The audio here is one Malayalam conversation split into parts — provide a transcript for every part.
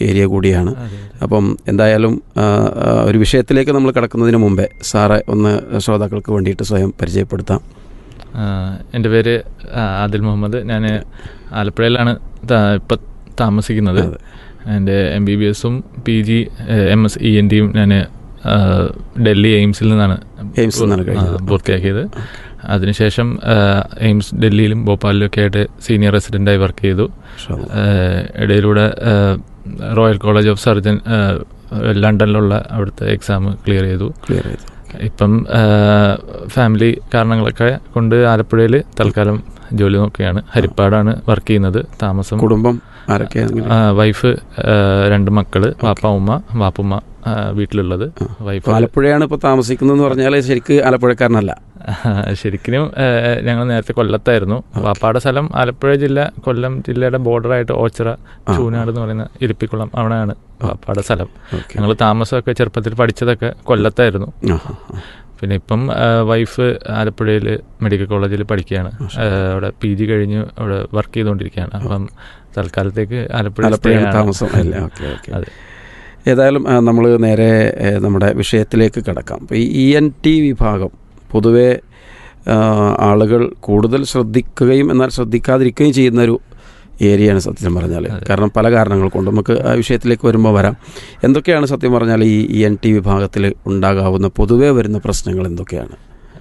ഏരിയ കൂടിയാണ് അപ്പം എന്തായാലും ആ, ആ, ഒരു വിഷയത്തിലേക്ക് നമ്മൾ കടക്കുന്നതിന് മുമ്പേ സാറെ ഒന്ന് ശ്രോതാക്കൾക്ക് വേണ്ടിയിട്ട് സ്വയം പരിചയപ്പെടുത്താം എൻ്റെ പേര് ആ, ആദിൽ മുഹമ്മദ് ഞാൻ ആലപ്പുഴയിലാണ് ഇപ്പം താമസിക്കുന്നത് എൻ്റെ എം ബി ബി എസും P G M S E N ടിയും ഞാൻ ഡൽഹി എയിംസിൽ നിന്നാണ് എയിംസിൽ നിന്നാണ് കഴിഞ്ഞത്. ആ, പൂർത്തിയാക്കിയത് അതിനുശേഷം ആ, എയിംസ് ഡൽഹിയിലും ഭോപ്പാലിലും ഒക്കെ ആയിട്ട് സീനിയർ റെസിഡൻ്റായി വർക്ക് ചെയ്തു ആ, ഇടയിലൂടെ ആ, റോയൽ കോളേജ് ഓഫ് സർജൻ ആ, ലണ്ടനിലുള്ള അവിടുത്തെ എക്സാം ക്ലിയർ ചെയ്തു ക്ലിയർ ചെയ്തു ഇപ്പം ആ, ഫാമിലി കാരണങ്ങളൊക്കെ കൊണ്ട് ആലപ്പുഴയിൽ തൽക്കാലം ജോലി നോക്കുകയാണ് ഹരിപ്പാടാണ് വർക്ക് ചെയ്യുന്നത് താമസം കുടുംബം ആരൊക്കെയാണ് ആ, വൈഫ് ആ, രണ്ട് മക്കള് വാപ്പ ഉമ്മ വാപ്പുമ്മ ആ, വീട്ടിലുള്ളത് വൈഫ് ആലപ്പുഴയാണ് ഇപ്പോൾ താമസിക്കുന്നതെന്ന് പറഞ്ഞാൽ ശരിക്ക് ആലപ്പുഴക്കാരനല്ല ശരിക്കും ഞങ്ങൾ നേരത്തെ കൊല്ലത്തായിരുന്നു വാപ്പാടെ സ്ഥലം ആലപ്പുഴ ജില്ല കൊല്ലം ജില്ലയുടെ ബോർഡറായിട്ട് ഓച്ചിറ ചൂനാട് എന്ന് പറയുന്ന ഇരിപ്പിക്കുളം അവിടെയാണ് വാപ്പാടെ സ്ഥലം ഓക്കെ ഞങ്ങൾ താമസമൊക്കെ ചെറുപ്പത്തിൽ പഠിച്ചതൊക്കെ കൊല്ലത്തായിരുന്നു ആ ആ, ആ. പിന്നെ ഇപ്പം ആ, വൈഫ് ആലപ്പുഴയിൽ മെഡിക്കൽ കോളേജിൽ പഠിക്കുകയാണ് ആ, അവിടെ പി ജി കഴിഞ്ഞ് അവിടെ വർക്ക് ചെയ്തുകൊണ്ടിരിക്കുകയാണ് അപ്പം തൽക്കാലത്തേക്ക് ആലപ്പുഴ ആലപ്പുഴയാണ് stay ആണ്. താമസം അല്ലേ ഓക്കെ ഓക്കെ അതെ ഏതായാലും നമ്മൾ നേരെ ഏ, നമ്മുടെ വിഷയത്തിലേക്ക് കിടക്കാം അപ്പോൾ ഈ ഇ എൻ ടി വിഭാഗം പൊതുവെ ആ, ആളുകൾ കൂടുതൽ ശ്രദ്ധിക്കുകയും എന്നാൽ ശ്രദ്ധിക്കാതിരിക്കുകയും ചെയ്യുന്ന ഒരു ഏരിയയാണ് സത്യം പറഞ്ഞാൽ കാരണം പല കാരണങ്ങൾ കൊണ്ട് നമുക്ക് ആ വിഷയത്തിലേക്ക് വരുമ്പോൾ വരാം എന്തൊക്കെയാണ് സത്യം പറഞ്ഞാൽ ഈ ഇ എൻ ടി വിഭാഗത്തിൽ ഉണ്ടാകാവുന്ന പൊതുവേ വരുന്ന പ്രശ്നങ്ങൾ എന്തൊക്കെയാണ്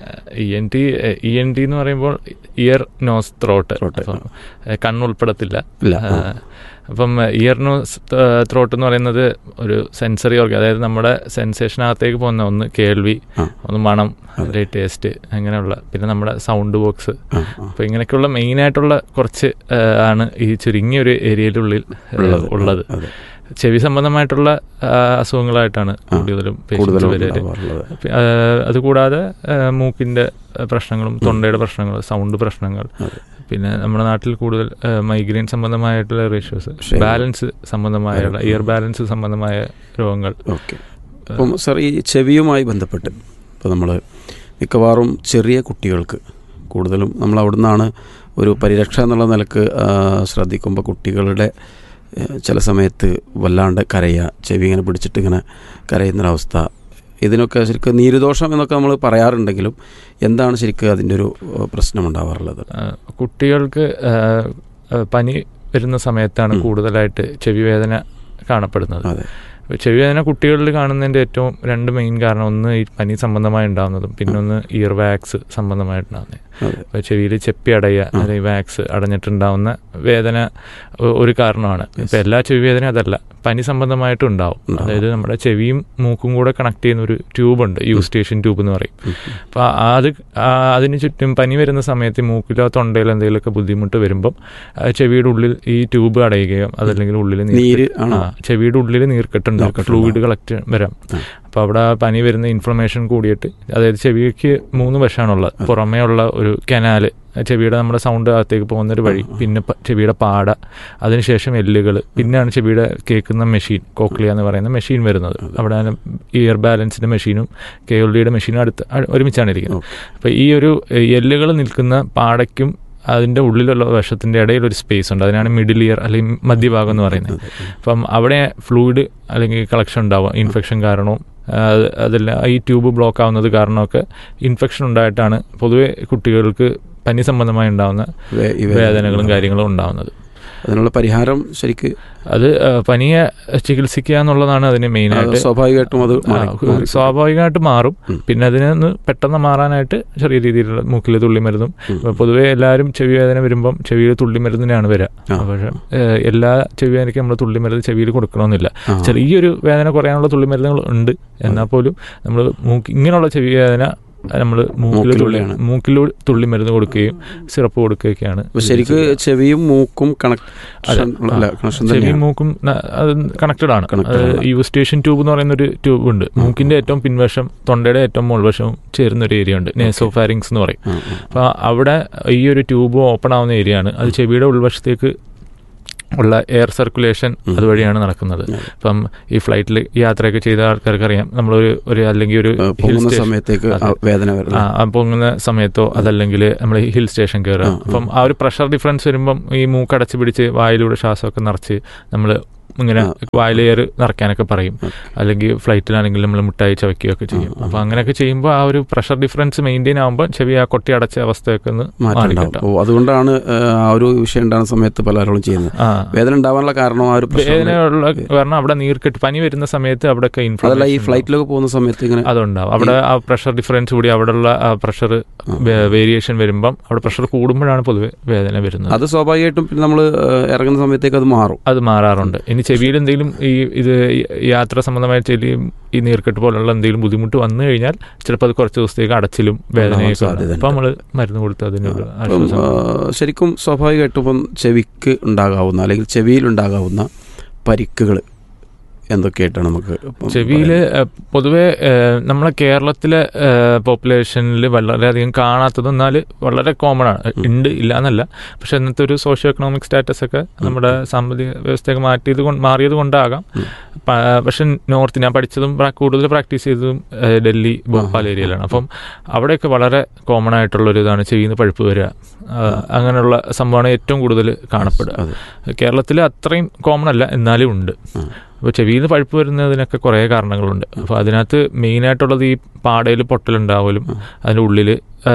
E N T E N T എന്ന് പറയുമ്പോൾ ഇയർ നോസ് ത്രോട്ട് Throat, കണ്ണുൾപ്പെടത്തില്ല ഇല്ല, ആ, അപ്പം ഇയർ നോസ് ത്രോട്ട് എന്ന് പറയുന്നത് ഒരു സെൻസറി ഓർഗൻ അതായത് നമ്മുടെ സെൻസേഷനകത്തേക്ക് പോകുന്ന ഒന്ന് കേൾവി ആ. ഒന്ന് മണം അല്ലെങ്കിൽ ടേസ്റ്റ് അങ്ങനെയുള്ള പിന്നെ നമ്മുടെ സൗണ്ട് ബോക്സ് ആ, ആ. അപ്പോൾ ഇങ്ങനെയൊക്കെയുള്ള മെയിനായിട്ടുള്ള കുറച്ച് ആ, ആണ് ഈ ചുരുങ്ങിയ ഒരു ഏരിയയിലുള്ളിൽ ആ, ഉള്ളത്. ഉള്ളത് അതെ. ചെവി സംബന്ധമായിട്ടുള്ള ആ, അസുഖങ്ങളായിട്ടാണ് കൂടുതലും പേഷ്യൻസ് കൂടുതലും വരിക ഉണ്ടാവാറുള്ളത് പി- ആ, അതുകൂടാതെ ആ, മൂക്കിന്റെ ആ, പ്രശ്നങ്ങളും തൊണ്ടയുടെ പ്രശ്നങ്ങൾ സൗണ്ട് പ്രശ്നങ്ങൾ പിന്നെ നമ്മുടെ നാട്ടിൽ കൂടുതൽ മൈഗ്രെയിൻ സംബന്ധമായിട്ടുള്ള ഇഷ്യൂസ് ശരി. ബാലൻസ് സംബന്ധമായുള്ള ഇയർ ബാലൻസ് സംബന്ധമായ രോഗങ്ങൾ ഓക്കെ അപ്പം സാർ ഈ ചെവിയുമായി ബന്ധപ്പെട്ട് ഇപ്പോൾ നമ്മൾ മിക്കവാറും ചെറിയ കുട്ടികൾക്ക് കൂടുതലും നമ്മൾ അവിടെ നിന്നാണ് ഒരു പരിരക്ഷ എന്നുള്ള നിലക്ക് ആ, ശ്രദ്ധിക്കുമ്പോൾ കുട്ടികളുടെ ഏ, ചില സമയത്ത് വല്ലാണ്ട് കരയുക ചെവി ഇങ്ങനെ പിടിച്ചിട്ട് ഇങ്ങനെ കരയുന്നൊരവസ്ഥ ഇതിനൊക്കെ ശരിക്കും നീരുദോഷം എന്നൊക്കെ നമ്മൾ പറയാറുണ്ടെങ്കിലും എന്താണ് ശരിക്കും അതിൻ്റെ ഒരു ഏ, പ്രശ്നം ഉണ്ടാവാറുള്ളത് ആ, കുട്ടികൾക്ക് ആ, ആ, പനി വരുന്ന സമയത്താണ് കൂടുതലായിട്ട് ചെവി വേദന കാണപ്പെടുന്നത് അതെ അപ്പോൾ ചെവി വേദന കുട്ടികളിൽ കാണുന്നതിൻ്റെ ഏറ്റവും രണ്ട് മെയിൻ കാരണം ഒന്ന് ഈ പനി സംബന്ധമായി ഉണ്ടാകുന്നതും പിന്നെ ഒന്ന് ഇയർ വാക്സ് സംബന്ധമായിട്ടുണ്ടാകുന്നത് അതെ അപ്പോൾ ചെവിയിൽ ചെപ്പി അടയുക അല്ലെങ്കിൽ വാക്സ് അടഞ്ഞിട്ടുണ്ടാവുന്ന വേദന ഒ- ഒരു കാരണമാണ് ഇപ്പം എല്ലാ ചെവി വേദന അതല്ല പനി സംബന്ധമായിട്ടും ഉണ്ടാവും അതായത് നമ്മുടെ ചെവിയും മൂക്കും കൂടെ കണക്ട് ചെയ്യുന്ന ഒരു ട്യൂബുണ്ട് യൂസ്റ്റേഷൻ ട്യൂബ് എന്ന് പറയും അപ്പോൾ അത് ആ അതിന് ചുറ്റും പനി വരുന്ന സമയത്ത് മൂക്കിലോ തൊണ്ടയിലോ എന്തെങ്കിലുമൊക്കെ ബുദ്ധിമുട്ട് വരുമ്പം ആ ചെവിയുടെ ഉള്ളിൽ ഈ ട്യൂബ് അടയുകയോ അതല്ലെങ്കിൽ ഉള്ളിൽ നീര് ആണോ? ആ ചെവിയുടെ ഉള്ളിൽ നീർക്കെട്ടുണ്ടാവും ഫ്ലൂയിഡ് കളക്ട് വരാം അപ്പോൾ അവിടെ ആ പനി വരുന്ന ഇൻഫ്ലമേഷൻ കൂടിയിട്ട് അതായത് ചെവിക്ക് മൂന്ന് വശമാണുള്ളത് പുറമേ ഉള്ള ഒരു കനാല് ചെവിയുടെ നമ്മുടെ സൗണ്ട് അകത്തേക്ക് പോകുന്ന ഒരു വഴി പിന്നെ പ- ചെവിയുടെ പാട അതിനുശേഷം എല്ലുകൾ പിന്നെയാണ് ചെവിയുടെ കേൾക്കുന്ന മെഷീൻ കോക്ലിയ എന്ന് പറയുന്ന മെഷീൻ വരുന്നത് അവിടെ ഇയർ ബാലൻസിന്റെ മെഷീനും കെ എൽ ഡിയുടെ മെഷീനും അടുത്ത് അ- ഒരുമിച്ചാണ് ഇരിക്കുന്നത് അപ്പോൾ ഈ ഒരു എല്ലുകൾ നിൽക്കുന്ന പാടയ്ക്കും അതിൻ്റെ ഉള്ളിലുള്ള വശത്തിൻ്റെ ഇടയിൽ ഒരു സ്പേസ് ഉണ്ട് അതിനാണ് മിഡിൽ ഇയർ അല്ലെങ്കിൽ മധ്യഭാഗം എന്ന് പറയുന്നത് അപ്പം അവിടെ ഫ്ലൂയിഡ് അല്ലെങ്കിൽ കളക്ഷൻ ഉണ്ടാവുക ഇൻഫെക്ഷൻ കാരണവും ആ, അത് അതല്ല ഈ ട്യൂബ് ബ്ലോക്ക് ആവുന്നത് കാരണമൊക്കെ ഇൻഫെക്ഷൻ ഉണ്ടായിട്ടാണ് പൊതുവെ കുട്ടികൾക്ക് പനി സംബന്ധമായി ഉണ്ടാവുന്ന വേ- ഈ വേദന. വേദനകളും കാര്യങ്ങളും ഉണ്ടാവുന്നത് അതിനുള്ള പരിഹാരം ശരിക്ക് അത് ആ, പനിയെ ചികിത്സിക്കുക എന്നുള്ളതാണ് അതിന് അത് മെയിനായിട്ട് സ്വാഭാവികമായിട്ടും അത് മാറി ആ, മാറി. സ്വാഭാവികമായിട്ട് മാറും പിന്നെ അതിനെ ഒന്ന് പെട്ടെന്ന് മാറാനായിട്ട് ചെറിയ രീതിയിലുള്ള മൂക്കിൽ തുള്ളിമരുന്നും ഇപ്പൊ പൊതുവേ എല്ലാവരും ചെവി വേദന വരുമ്പം ചെവിയിൽ തുള്ളിമരുന്നിനാണ് വരിക പക്ഷേ ഏഹ്, എല്ലാ ചെവി വേദനയ്ക്കും നമ്മൾ തുള്ളിമരുന്ന് ചെവിയിൽ കൊടുക്കണമെന്നില്ല ചെറിയൊരു വേദന കുറയാനുള്ള തുള്ളിമരുന്നുകൾ ഉണ്ട് എന്നാൽ പോലും നമ്മൾ മൂക്ക് ഇങ്ങനെയുള്ള ചെവി വേദന നമ്മൾ മൂക്കിൽ തുള്ളി മൂക്കിലൂടെയാണ്. മൂക്കിൽ തുള്ളി മരുന്ന് കൊടുക്കുകയും സിറപ്പ് കൊടുക്കുകയൊക്കെയാണ് അപ്പൊ ശരിക്ക് ചെവിയും മൂക്കും കണക്ഷൻ അല്ല കണക്ഷൻ ചെവിയും തന്നെയാണ് മൂക്കും ന- അത് കണക്റ്റഡ് ആണ് Connected അത് ആണ്. യൂസ്റ്റേഷൻ ട്യൂബ് എന്ന് പറയുന്ന ഒരു ട്യൂബ് ഉണ്ട് മൂക്കിന്റെ ഏറ്റവും പിൻവശം തൊണ്ടയുടെ ഏറ്റവും മുൾവശവും ചേരുന്ന ഒരു ഏരിയ ഉണ്ട് നേസോഫാരിങ്സ് എന്ന് പറയും ആ, ആ. അപ്പോൾ അവിടെ ഈ ഒരു ട്യൂബ് ഓപ്പൺ ആവുന്ന ഏരിയ ആണ് അത് ചെവിയുടെ ഉൾവശത്തേക്ക് ഉള്ള എയർ സർക്കുലേഷൻ അതുവഴിയാണ് നടക്കുന്നത് അപ്പം ഈ ഫ്ലൈറ്റിൽ യാത്രയൊക്കെ ചെയ്ത ആൾക്കാർക്ക് അറിയാം നമ്മളൊരു ഒരു അല്ലെങ്കിൽ ഒരു ആ, ഹിൽ പൊങ്ങുന്ന സ്റ്റേഷൻ സമയത്തേക്ക് ആ വേദന വരുന്നത് ആ ആ പൊങ്ങുന്ന സമയത്തോ അതല്ലെങ്കിൽ നമ്മൾ ഹിൽ സ്റ്റേഷൻ കയറുക അപ്പം ആ ഒരു പ്രഷർ ഡിഫറൻസ് വരുമ്പം ഈ മൂക്കടച്ച് പിടിച്ച് വായിലൂടെ ശ്വാസമൊക്കെ നിറച്ച് നമ്മൾ ഇങ്ങനെ വായിലെയർ നിറയ്ക്കാനൊക്കെ പറയും അല്ലെങ്കിൽ ഫ്ലൈറ്റിലാണെങ്കിൽ നമ്മൾ മിഠായി ചവയ്ക്കുകയൊക്കെ ചെയ്യും അപ്പൊ അങ്ങനെയൊക്കെ ചെയ്യുമ്പോൾ ആ ഒരു പ്രഷർ ഡിഫറൻസ് മെയിൻറ്റെയിൻ ആകുമ്പോൾ ചെവി ആ കൊട്ടി അടച്ച അവസ്ഥയൊക്കെ ഒന്ന് മാറി മാറ്റണ്ടാവും കിട്ടും ഓ അതുകൊണ്ടാണ് ആ, ആ ഒരു വിഷയം ഉണ്ടാകുന്ന സമയത്ത് പലരോടും ചെയ്യുന്നത് ആ വേദന ഉണ്ടാവാനുള്ള കാരണം ആ ഒരു പ്രശ്നം വേദനയുള്ള കാരണം അവിടെ നീർക്കെട്ട് പനി വരുന്ന സമയത്ത് അവിടെയൊക്കെ അതല്ല ഈ ഇൻഫ്ലമേഷൻ ഫ്ലൈറ്റിലൊക്കെ പോകുന്ന സമയത്ത് ഇങ്ങനെ അതുണ്ടാവും അവിടെ ആ പ്രഷർ ഡിഫറൻസ് കൂടി അവിടെയുള്ള ആ പ്രഷർ വേരിയേഷൻ വരുമ്പം അവിടെ പ്രഷർ കൂടുമ്പോഴാണ് പൊതുവെ വേദന വരുന്നത് അത് സ്വാഭാവികമായിട്ടും പിന്നെ നമ്മൾ ഇറങ്ങുന്ന സമയത്തേക്ക് അത് മാറും അത് മാറാറുണ്ട് ഇനി ചെവിയിൽ എന്തെങ്കിലും ഈ ഇത് യാത്ര സംബന്ധമായ ചെവി ഈ നീർക്കെട്ട് പോലുള്ള എന്തെങ്കിലും ബുദ്ധിമുട്ട് വന്നു കഴിഞ്ഞാൽ ചിലപ്പോൾ അത് കുറച്ച് ദിവസത്തേക്ക് അടച്ചിലും വേദനയൊക്കെ സാധ്യതയുണ്ട്. അപ്പം നമ്മൾ മരുന്ന് കൊടുത്ത് അതിനൊരു അപ്പം ആശ്വാസം ആ, ശരിക്കും സ്വാഭാവികമായിട്ടും ഇപ്പം ചെവിക്ക് ഉണ്ടാകാവുന്ന അല്ലെങ്കിൽ ചെവിയിൽ ഉണ്ടാകാവുന്ന പരിക്കുകൾ എന്തൊക്കെയായിട്ടാണ് നമുക്ക് ഇപ്പം ചെവിയിൽ പറയാൻ- പൊതുവെ ഏഹ്, നമ്മളെ കേരളത്തിലെ പോപ്പുലേഷനിൽ വളരെയധികം കാണാത്തത് എന്നാൽ വളരെ കോമൺ ആണ് ഉണ്ട് ഇല്ല എന്നല്ല പക്ഷെ ഇന്നത്തെ ഒരു സോഷ്യോ എക്കണോമിക് സ്റ്റാറ്റസ് ഒക്കെ നമ്മുടെ സാമ്പത്തിക വ്യവസ്ഥയൊക്കെ മാറ്റിയത് കൊണ്ട് മാറിയത് കൊണ്ടാകാം പ- പക്ഷെ നോർത്ത് ഞാൻ പഠിച്ചതും പ്രാ- കൂടുതൽ പ്രാക്ടീസ് ചെയ്തതും ഏഹ്, ഡൽഹി ഭോപ്പാൽ ഏരിയയിലാണ് അപ്പം അവിടെയൊക്കെ വളരെ കോമൺ ആയിട്ടുള്ള ഒരു ഇതാണ് ചെവിയിൽ നിന്ന് പഴുപ്പ് വരിക ആ, അങ്ങനെയുള്ള സംഭവമാണ് ഏറ്റവും കൂടുതൽ കാണപ്പെടുക അതെ കേരളത്തിൽ അത്രയും കോമൺ അല്ല എന്നാലും ഉണ്ട് ആ. അപ്പോൾ ചെവിയിൽ നിന്ന് പഴുപ്പ് വരുന്നതിനൊക്കെ കുറേ കാരണങ്ങളുണ്ട് അപ്പോൾ അതിനകത്ത് മെയിനായിട്ടുള്ളത് ഈ പാടയിൽ പൊട്ടലുണ്ടാവലും അതിൻ്റെ ഉള്ളിൽ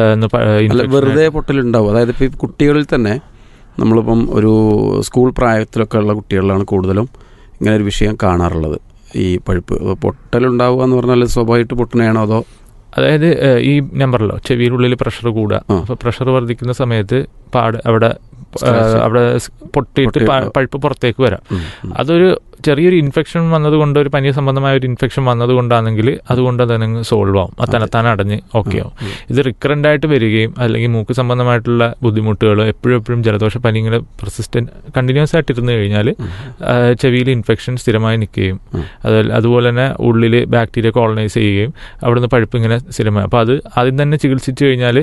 അല്ല വെറുതെ പൊട്ടലുണ്ടാവും അതായത് ഇപ്പോൾ ഈ കുട്ടികളിൽ തന്നെ നമ്മളിപ്പം ഒരു സ്കൂൾ പ്രായത്തിലൊക്കെ ഉള്ള കുട്ടികളിലാണ് കൂടുതലും ഇങ്ങനെ ഒരു വിഷയം കാണാറുള്ളത് ഈ പഴുപ്പ് അപ്പോൾ പൊട്ടലുണ്ടാവുക എന്ന് പറഞ്ഞാൽ സ്വാഭാവികമായിട്ട് പൊട്ടണയാണോ അതോ അതായത് ഏഹ്, ഈ നമ്പറല്ലോ ചെവിയിലുള്ളിൽ പ്രഷർ കൂടുക ആ. അപ്പോൾ പ്രഷർ വർദ്ധിക്കുന്ന സമയത്ത് പാട് അവിടെ Scratch. ഏഹ്, അവിടെ സ് പൊട്ടിയിട്ട് പൊട്ടി- പ- പഴുപ്പ് പുറത്തേക്ക് വരാം ഉം, ഉം. അതൊരു ചെറിയൊരു ഇൻഫെക്ഷൻ വന്നതുകൊണ്ട് ഒരു പനി സംബന്ധമായ ഒരു ഇൻഫെക്ഷൻ വന്നതുകൊണ്ടാണെങ്കിൽ അതുകൊണ്ട് അതങ്ങ് സോൾവ് ആവും അത് തന്നെത്താനെ അടഞ്ഞ് ഓക്കെ ആവും ഇത് റിക്കറൻ്റ് ആയിട്ട് വരികയും അല്ലെങ്കിൽ മൂക്ക് സംബന്ധമായിട്ടുള്ള ബുദ്ധിമുട്ടുകൾ എപ്പോഴും എപ്പോഴും ജലദോഷ പനി ഇങ്ങനെ പെർസിസ്റ്റന്റ് കണ്ടിന്യൂസ് ആയിട്ട് ഇരുന്ന് കഴിഞ്ഞാൽ ചെവിയിൽ ഇൻഫെക്ഷൻ സ്ഥിരമായി നിൽക്കുകയും ഉം. അത് അതുപോലെ തന്നെ ഉള്ളിൽ ബാക്ടീരിയ കോളനൈസ് ചെയ്യുകയും അവിടുന്ന് പഴുപ്പ് ഇങ്ങനെ സ്ഥിരമായി അപ്പോൾ അത് ആദ്യം തന്നെ ചികിത്സിച്ചു കഴിഞ്ഞാൽ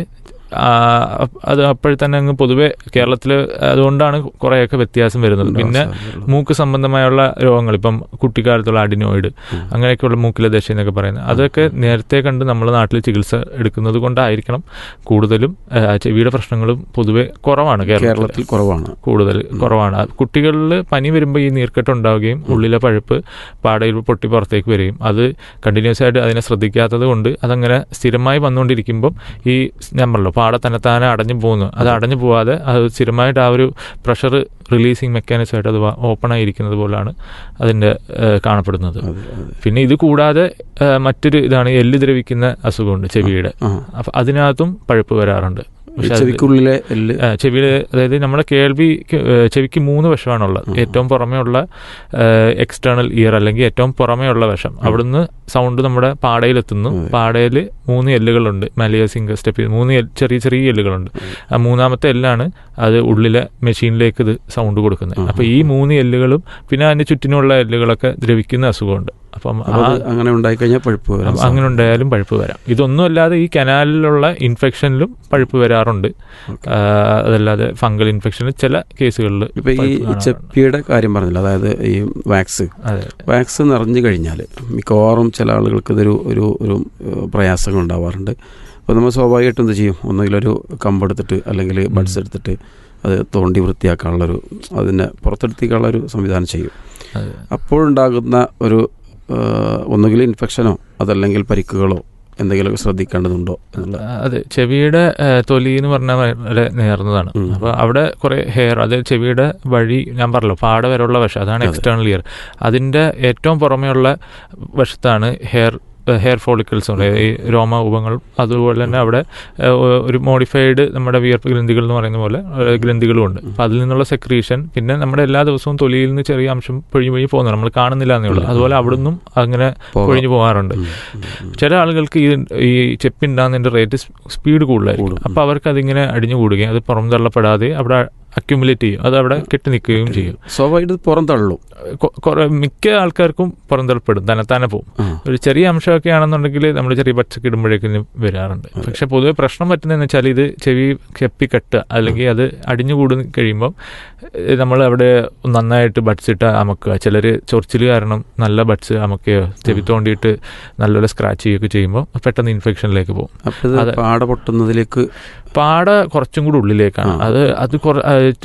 അത് അപ്പോഴെ തന്നെ അങ്ങ് പൊതുവെ കേരളത്തിൽ അതുകൊണ്ടാണ് കുറേയൊക്കെ വ്യത്യാസം വരുന്നത് പിന്നെ മൂക്ക് സംബന്ധമായുള്ള രോഗങ്ങൾ ഇപ്പം കുട്ടിക്കാലത്തുള്ള അഡിനോയിഡ് അങ്ങനെയൊക്കെയുള്ള മൂക്കിലെ ദശ എന്നൊക്കെ പറയുന്നത് അതൊക്കെ നേരത്തെ കണ്ട് നമ്മുടെ നാട്ടിൽ ചികിത്സ എടുക്കുന്നത് കൊണ്ടായിരിക്കണം കൂടുതലും ആ, ചെവിയുടെ പ്രശ്നങ്ങളും പൊതുവെ കുറവാണ് കേരളത്തിൽ കേരളത്തിൽ കുറവാണ് കൂടുതൽ കുറവാണ് കുട്ടികളിൽ പനി വരുമ്പോൾ ഈ നീർക്കെട്ട് ഉണ്ടാവുകയും ഉള്ളിലെ പഴുപ്പ് പാടയിൽ പൊട്ടി പുറത്തേക്ക് വരികയും അത് കണ്ടിന്യൂസ് ആയിട്ട് അതിനെ ശ്രദ്ധിക്കാത്തത് കൊണ്ട് അതങ്ങനെ സ്ഥിരമായി വന്നുകൊണ്ടിരിക്കുമ്പം ഈ നമ്പറല്ലോ പാട തന്നെത്താനെ അടഞ്ഞു പോകുന്നു അത് അടഞ്ഞു പോവാതെ അത് സ്ഥിരമായിട്ട് ആ ഒരു പ്രഷർ റിലീസിങ് മെക്കാനിസം ആയിട്ട് അത് ഓപ്പൺ ആയിരിക്കുന്നത് പോലാണ് അതിൻ്റെ ഏഹ്, കാണപ്പെടുന്നത് അതെ അതെ പിന്നെ ഇത് കൂടാതെ ഏഹ്, മറ്റൊരു ഇതാണ് എല്ല് ദ്രവിക്കുന്ന അസുഖമുണ്ട് ചെവിയുടെ ആ അപ്പം അതിനകത്തും പഴുപ്പ് വരാറുണ്ട് ഈ പക്ഷെ അത് ചെവിക്കുള്ളിലെ എല്ല് ചെവിയിൽ അതായത് നമ്മുടെ കേൾവി ചെവിക്ക് മൂന്ന് വശമാണുള്ളത് ഏറ്റവും പുറമേ ഉള്ള എക്സ്റ്റേണൽ ഇയർ അല്ലെങ്കിൽ ഏറ്റവും പുറമേ ഉള്ള വശം അവിടുന്ന് സൗണ്ട് നമ്മുടെ പാടയിലെത്തുന്നു പാടയിൽ മൂന്ന് എല്ലുകളുണ്ട് മലിയ സിംഗർ സ്റ്റെപ്പ് മൂന്ന് എല്ല് ചെറിയ ചെറിയ എല്ലുകളുണ്ട് ആ മൂന്നാമത്തെ എല്ലാണ് അത് ഉള്ളിലെ മെഷീനിലേക്ക് ഇത് സൗണ്ട് കൊടുക്കുന്നത് അപ്പോൾ ഈ മൂന്ന് എല്ലുകളും പിന്നെ അതിൻ്റെ ചുറ്റിനുള്ള എല്ലുകളൊക്കെ ദ്രവിക്കുന്ന അസുഖമുണ്ട് അപ്പം അപ്പൊ ആ അത് അങ്ങനെ ഉണ്ടായിക്കഴിഞ്ഞാൽ പഴുപ്പ് വരാം അപ്പം അങ്ങനെ ഉണ്ടായാലും പഴുപ്പ് വരാം ഇതൊന്നും അല്ലാതെ ഈ കനാലിലുള്ള ഇൻഫെക്ഷനിലും പഴുപ്പ് വരാറുണ്ട് ആ, അതല്ലാതെ ഫംഗൽ ഇൻഫെക്ഷന് ചില കേസുകളിൽ ഇപ്പൊ ഈ ചെപ്പിയുടെ കാര്യം പറഞ്ഞില്ല അതായത് ഈ വാക്സ് അതെ വാക്സ് നിറഞ്ഞു കഴിഞ്ഞാൽ മിക്കവാറും ചില ആളുകൾക്ക് ഇതൊരു ഒരു ഒരു ഏഹ്, പ്രയാസങ്ങൾ ഉണ്ടാവാറുണ്ട് അപ്പോൾ നമ്മൾ സ്വാഭാവികമായിട്ടും എന്ത് ചെയ്യും ഒന്നുകിൽ ഒരു കമ്പെടുത്തിട്ട് അല്ലെങ്കിൽ ബഡ്സ് എടുത്തിട്ട് അത് തോണ്ടി വൃത്തിയാക്കാനുള്ളൊരു അതിനെ പുറത്തെടുത്തിക്കാനുള്ളൊരു സംവിധാനം ചെയ്യും അതെ അപ്പോഴുണ്ടാകുന്ന ഒരു ഏഹ്, ഒന്നുകിൽ ഇൻഫെക്ഷനോ അതല്ലെങ്കിൽ പരിക്കുകളോ എന്തെങ്കിലുമൊക്കെ ശ്രദ്ധിക്കേണ്ടതുണ്ടോ എന്നുള്ള അതെ ചെവിയുടെ ഏഹ്, തൊലി എന്ന് പറഞ്ഞാൽ വളരെ നേർന്നതാണ് ഉം. അപ്പോൾ അവിടെ കുറെ ഹെയർ അത് ചെവിയുടെ വഴി ഞാൻ പറഞ്ഞല്ലോ പാട വരെയുള്ള വശം അതാണ് അതെ. എക്സ്റ്റേണൽ ഇയർ അതിന്റെ ഏറ്റവും പുറമെയുള്ള വശത്താണ് ഹെയർ ഹെയർ ഫോളിക്കിൾസ് ഈ രോമ ഉപങ്ങൾ അതുപോലെ തന്നെ അവിടെ ഏഹ്, ഒ- ഒരു മോഡിഫൈഡ് നമ്മുടെ വിയർപ്പ് ഗ്രന്ഥികൾ എന്ന് പറയുന്ന പോലെ ഏഹ്, ഗ്രന്ഥികളും ഉണ്ട് അപ്പം അതിൽ നിന്നുള്ള സെക്രീഷൻ പിന്നെ നമ്മുടെ എല്ലാ ദിവസവും തൊലിയിൽ നിന്ന് ചെറിയ അംശം പൊഴിഞ്ഞു പൊഴിഞ്ഞ് പോകുന്നു നമ്മൾ കാണുന്നില്ല എന്നേ ഉള്ളൂ അതുപോലെ അവിടുന്നും അങ്ങനെ പോകാം. പൊഴിഞ്ഞു പോകാറുണ്ട് ഉം, ഉം, ഉം. ചില ആളുകൾക്ക് ഈ ഈ ചെപ്പിണ്ടാകുന്നതിന്റെ റേറ്റ് സ്പീഡ് കൂടുതലായിരിക്കും കൂടും. അപ്പോൾ അവർക്ക് അതിങ്ങനെ അടിഞ്ഞു കൂടുകയും അത് പുറം തള്ളപ്പെടാതെ അവിടെ അക്യുമുലേറ്റ് ചെയ്യും അത് അവിടെ കെട്ടി നിൽക്കുകയും ചെയ്യും സ്വാഭാവികമായിട്ട് ഇത് പുറം തള്ളും കൊ- കുറെ മിക്ക ആൾക്കാർക്കും പുറന്തള്ളപ്പെടും തന്നെത്താനെ പോകും ആ. ഒരു ചെറിയ അംശമൊക്കെ ആണെന്നുണ്ടെങ്കിൽ നമ്മൾ ചെറിയ പച്ചക്ക് ഇടുമ്പോഴേക്കും വരാറുണ്ട് പക്ഷെ പൊതുവെ പ്രശ്നം പറ്റുന്നതെന്ന് വെച്ചാൽ ഇത് ചെവി കെപ്പി കെട്ടുക അല്ലെങ്കിൽ അത് അടിഞ്ഞു കൂടു കഴിയുമ്പം നമ്മൾ അവിടെ നന്നായിട്ട് ബഡ്സ് ഇട്ട് അമക്കുക ചിലർ ചൊറിച്ചിൽ കാരണം നല്ല ബഡ്സ് അമക്കുകയോ ചെവി തോണ്ടിയിട്ട് നല്ലപോലെ സ്ക്രാച്ച് ചെയ്യുകയൊക്കെ ചെയ്യുമ്പോൾ പെട്ടെന്ന് ഇൻഫെക്ഷനിലേക്ക് പോകും അപ്പോൾ ഇത് അതെ. പാട പൊട്ടുന്നതിലേക്ക് പാട കുറച്ചും കൂടി ഉള്ളിലേക്കാണ് ആ. അത് അത് കുറ- ആ, ഇപ്പൊ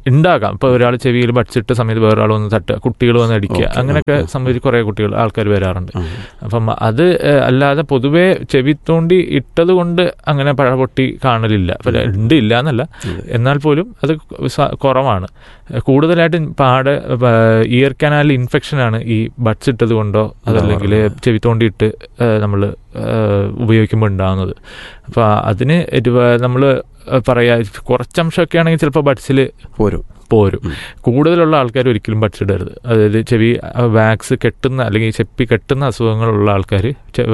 ഉണ്ടാകാം ഇപ്പൊ ഒരാൾ ചെവിയിൽ ബഡ്സിട്ട സമയത്ത് വേറൊരാൾ വന്ന് തട്ടുക കുട്ടികൾ വന്ന് അടിക്കുക Okay, അങ്ങനെയൊക്കെ okay. സംബന്ധിച്ച് കുറെ കുട്ടികൾ ആൾക്കാർ വരാറുണ്ട് ആ. അപ്പം അത് ഏഹ്, അല്ലാതെ പൊതുവെ ചെവി തോണ്ടി ഇട്ടത് കൊണ്ട് അങ്ങനെ പഴ പൊട്ടി കാണലില്ല അപ്പൊ ഉണ്ട് ഇല്ല എന്നല്ല അതെ. എന്നാൽ പോലും അത് സ- കുറവാണ് കൂടുതലായിട്ട് പാടെ ഇയർ കനാലിൽ ഇൻഫെക്ഷൻ ആണ് ഈ ബഡ്സ് ഇട്ടത് കൊണ്ടോ അതല്ലെങ്കിൽ ചെവി തോണ്ടിയിട്ട് നമ്മൾ ഉപയോഗിക്കുമ്പോൾ ഉണ്ടാകുന്നത് അപ്പോൾ അതിന് നമ്മൾ പറയാ കുറച്ചംശമൊക്കെ ആണെങ്കിൽ ചിലപ്പോൾ ബഡ്സിൽ പോരും പോരും ഉം. കൂടുതലുള്ള ആൾക്കാർ ഒരിക്കലും ബഡ്സ് ഇടരുത് അതായത് ചെവി വാക്സ് കെട്ടുന്ന അല്ലെങ്കിൽ ചെപ്പി കെട്ടുന്ന അസുഖങ്ങളുള്ള ആൾക്കാർ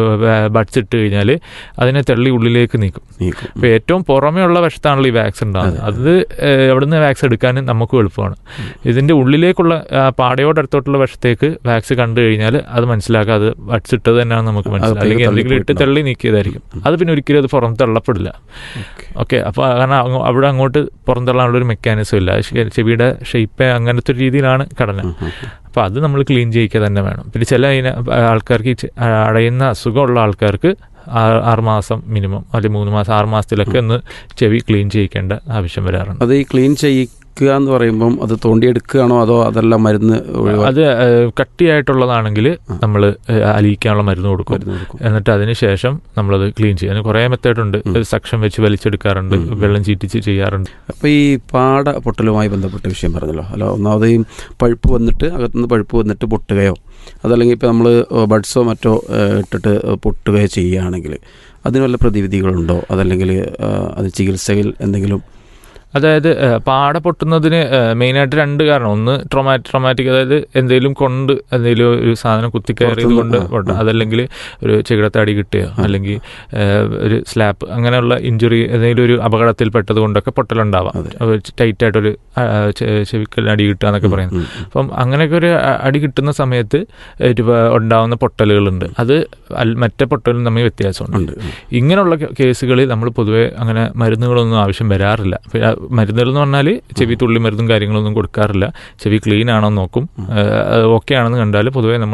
ബഡ്സ് ഇട്ട് കഴിഞ്ഞാൽ അതിനെ തള്ളി ഉള്ളിലേക്ക് നീക്കും നീക്കും ഇപ്പൊ ഏറ്റവും പുറമേ ഉള്ള വശത്താണല്ലോ ഈ വാക്സ് ഉണ്ടാകുന്നത് അത് ഏഹ്, അവിടുന്ന് വാക്സ് എടുക്കാനും നമുക്കും എളുപ്പമാണ് ഇതിന്റെ ഉള്ളിലേക്കുള്ള ആ, പാടയോടടുത്തോട്ടുള്ള വശത്തേക്ക് വാക്സ് കണ്ടു കഴിഞ്ഞാൽ അത് മനസ്സിലാക്കുക അത് ബഡ്സ് ഇട്ടത് തന്നെയാണ് നമുക്ക് മനസ്സിലാക്കുക അകത്തേക്ക് അല്ലെങ്കിൽ എന്തെങ്കിലും ഇട്ട് തള്ളിപ്പോയിട്ടുണ്ടാവും. തള്ളി നീക്കിയതായിരിക്കും അത് പിന്നെ ഒരിക്കലും അത് പുറം തള്ളപ്പെടില്ല ഓക്കെ ഓക്കെ അപ്പോൾ കാരണം അങ്ങ് അവിടെ അങ്ങോട്ട് പുറന്തള്ളാനുള്ള ഒരു മെക്കാനിസം ഇല്ല ശെ- ചെവിയുടെ ഷേപ്പ് അങ്ങനത്തെ ഒരു രീതിയിലാണ് ഘടന അപ്പോൾ അത് നമ്മൾ ക്ലീൻ ചെയ്യിക്കുക തന്നെ വേണം പിന്നെ ചില ഇന- ആൾക്കാർക്ക് ഈ ചെ- അടയുന്ന അസുഖമുള്ള ആൾക്കാർക്ക് ആ- ആറ് മാസം മിനിമം അല്ലെങ്കിൽ മൂന്ന് മാസം ആറ് മാസത്തിലൊക്കെ ഒന്ന് ചെവി ക്ലീൻ ചെയ്യിക്കേണ്ട ആവശ്യം വരാറുണ്ട് അത് ഈ ക്ലീൻ ചെയ്യിക്കുക എന്ന് പറയുമ്പം അത് തോണ്ടിയെടുക്കുകയാണോ അതോ അതല്ല മരുന്ന് ഒഴിവാക്കി അത് ഏഹ്, കട്ടിയായിട്ടുള്ളതാണെങ്കിൽ നമ്മൾ അലിയിക്കാനുള്ള മരുന്ന് കൊടുക്കും മരുന്ന് കൊടുക്കും എന്നിട്ട് അതിന് ശേഷം നമ്മളത് ക്ലീൻ ചെയ്യും അതിന് കുറേ മെത്തേഡ് ഉണ്ട് സക്ഷൻ വെച്ച് വലിച്ചെടുക്കാറുണ്ട് ഉം, ഉം. വെള്ളം ചീറ്റിച്ച് ചെയ്യാറുണ്ട് അപ്പോൾ ഈ പാട പൊട്ടലുമായി ബന്ധപ്പെട്ട വിഷയം പറഞ്ഞല്ലോ അല്ല ഒന്നാമത് ഈ പഴുപ്പ് വന്നിട്ട് അകത്തുനിന്ന് പഴുപ്പ് വന്നിട്ട് പൊട്ടുകയോ അതല്ലെങ്കിൽ ഇപ്പോൾ നമ്മൾ ബഡ്സോ മറ്റോ ഏഹ്, ഇട്ടിട്ട് പൊട്ടുകയോ ചെയ്യുകയാണെങ്കിൽ അതിന് വല്ല പ്രതിവിധികളുണ്ടോ അതല്ലെങ്കിൽ ഏഹ്, അത് ചികിത്സയിൽ എന്തെങ്കിലും അതായത് ഏഹ്, പാട പൊട്ടുന്നതിന് ഏഹ്, മെയിനായിട്ട് രണ്ട് കാരണം ഒന്ന് ട്രൊമാറ്റിക് ട്രൊമാറ്റിക് അതായത് എന്തെങ്കിലും കൊണ്ട് എന്തെങ്കിലും ഒരു സാധനം കുത്തിക്കയറിയത് പുറത്തുനിന്ന് കൊണ്ട് ആ, പൊട്ടും ആ. അതല്ലെങ്കിൽ ഒരു ചെകിടത്തടി കിട്ടുകയോ അല്ലെങ്കിൽ ഏഹ്, ഒരു സ്ലാപ്പ് അങ്ങനെയുള്ള ഇഞ്ചുറി എന്തെങ്കിലും ഒരു അപകടത്തിൽ പെട്ടത് കൊണ്ടൊക്കെ പൊട്ടലുണ്ടാവാം അതെ. ടൈറ്റ് ആയിട്ടൊരു ആ, ചെ- ചെവിക്കൽ അടി കിട്ടുക എന്നൊക്കെ പറയുന്നത് ഉം, ഉം. അപ്പം അങ്ങനെയൊക്കെ ഒരു അ- അടി കിട്ടുന്ന സമയത്ത് ഒരു പ- ഉണ്ടാവുന്ന പൊട്ടലുകളുണ്ട് അത് അൽ- മറ്റേ പൊട്ടലും തമ്മിൽ വ്യത്യാസമുണ്ട് ഉണ്ട് ഉം. ഇങ്ങനെയുള്ള കേ- കേസുകളിൽ നമ്മൾ പൊതുവെ അങ്ങനെ മരുന്നുകളൊന്നും ആവശ്യം വരാറില്ല പിന്നെ ആ മരുന്നുകൾ എന്ന് പറഞ്ഞാൽ ചെവി തുള്ളി മരുന്നും കാര്യങ്ങളൊന്നും കൊടുക്കാറില്ല ചെവി ക്ലീൻ ആണോ എന്ന് നോക്കും ഓക്കെ ആണെന്ന് കണ്ടാൽ പൊതുവെ നമ്മൾ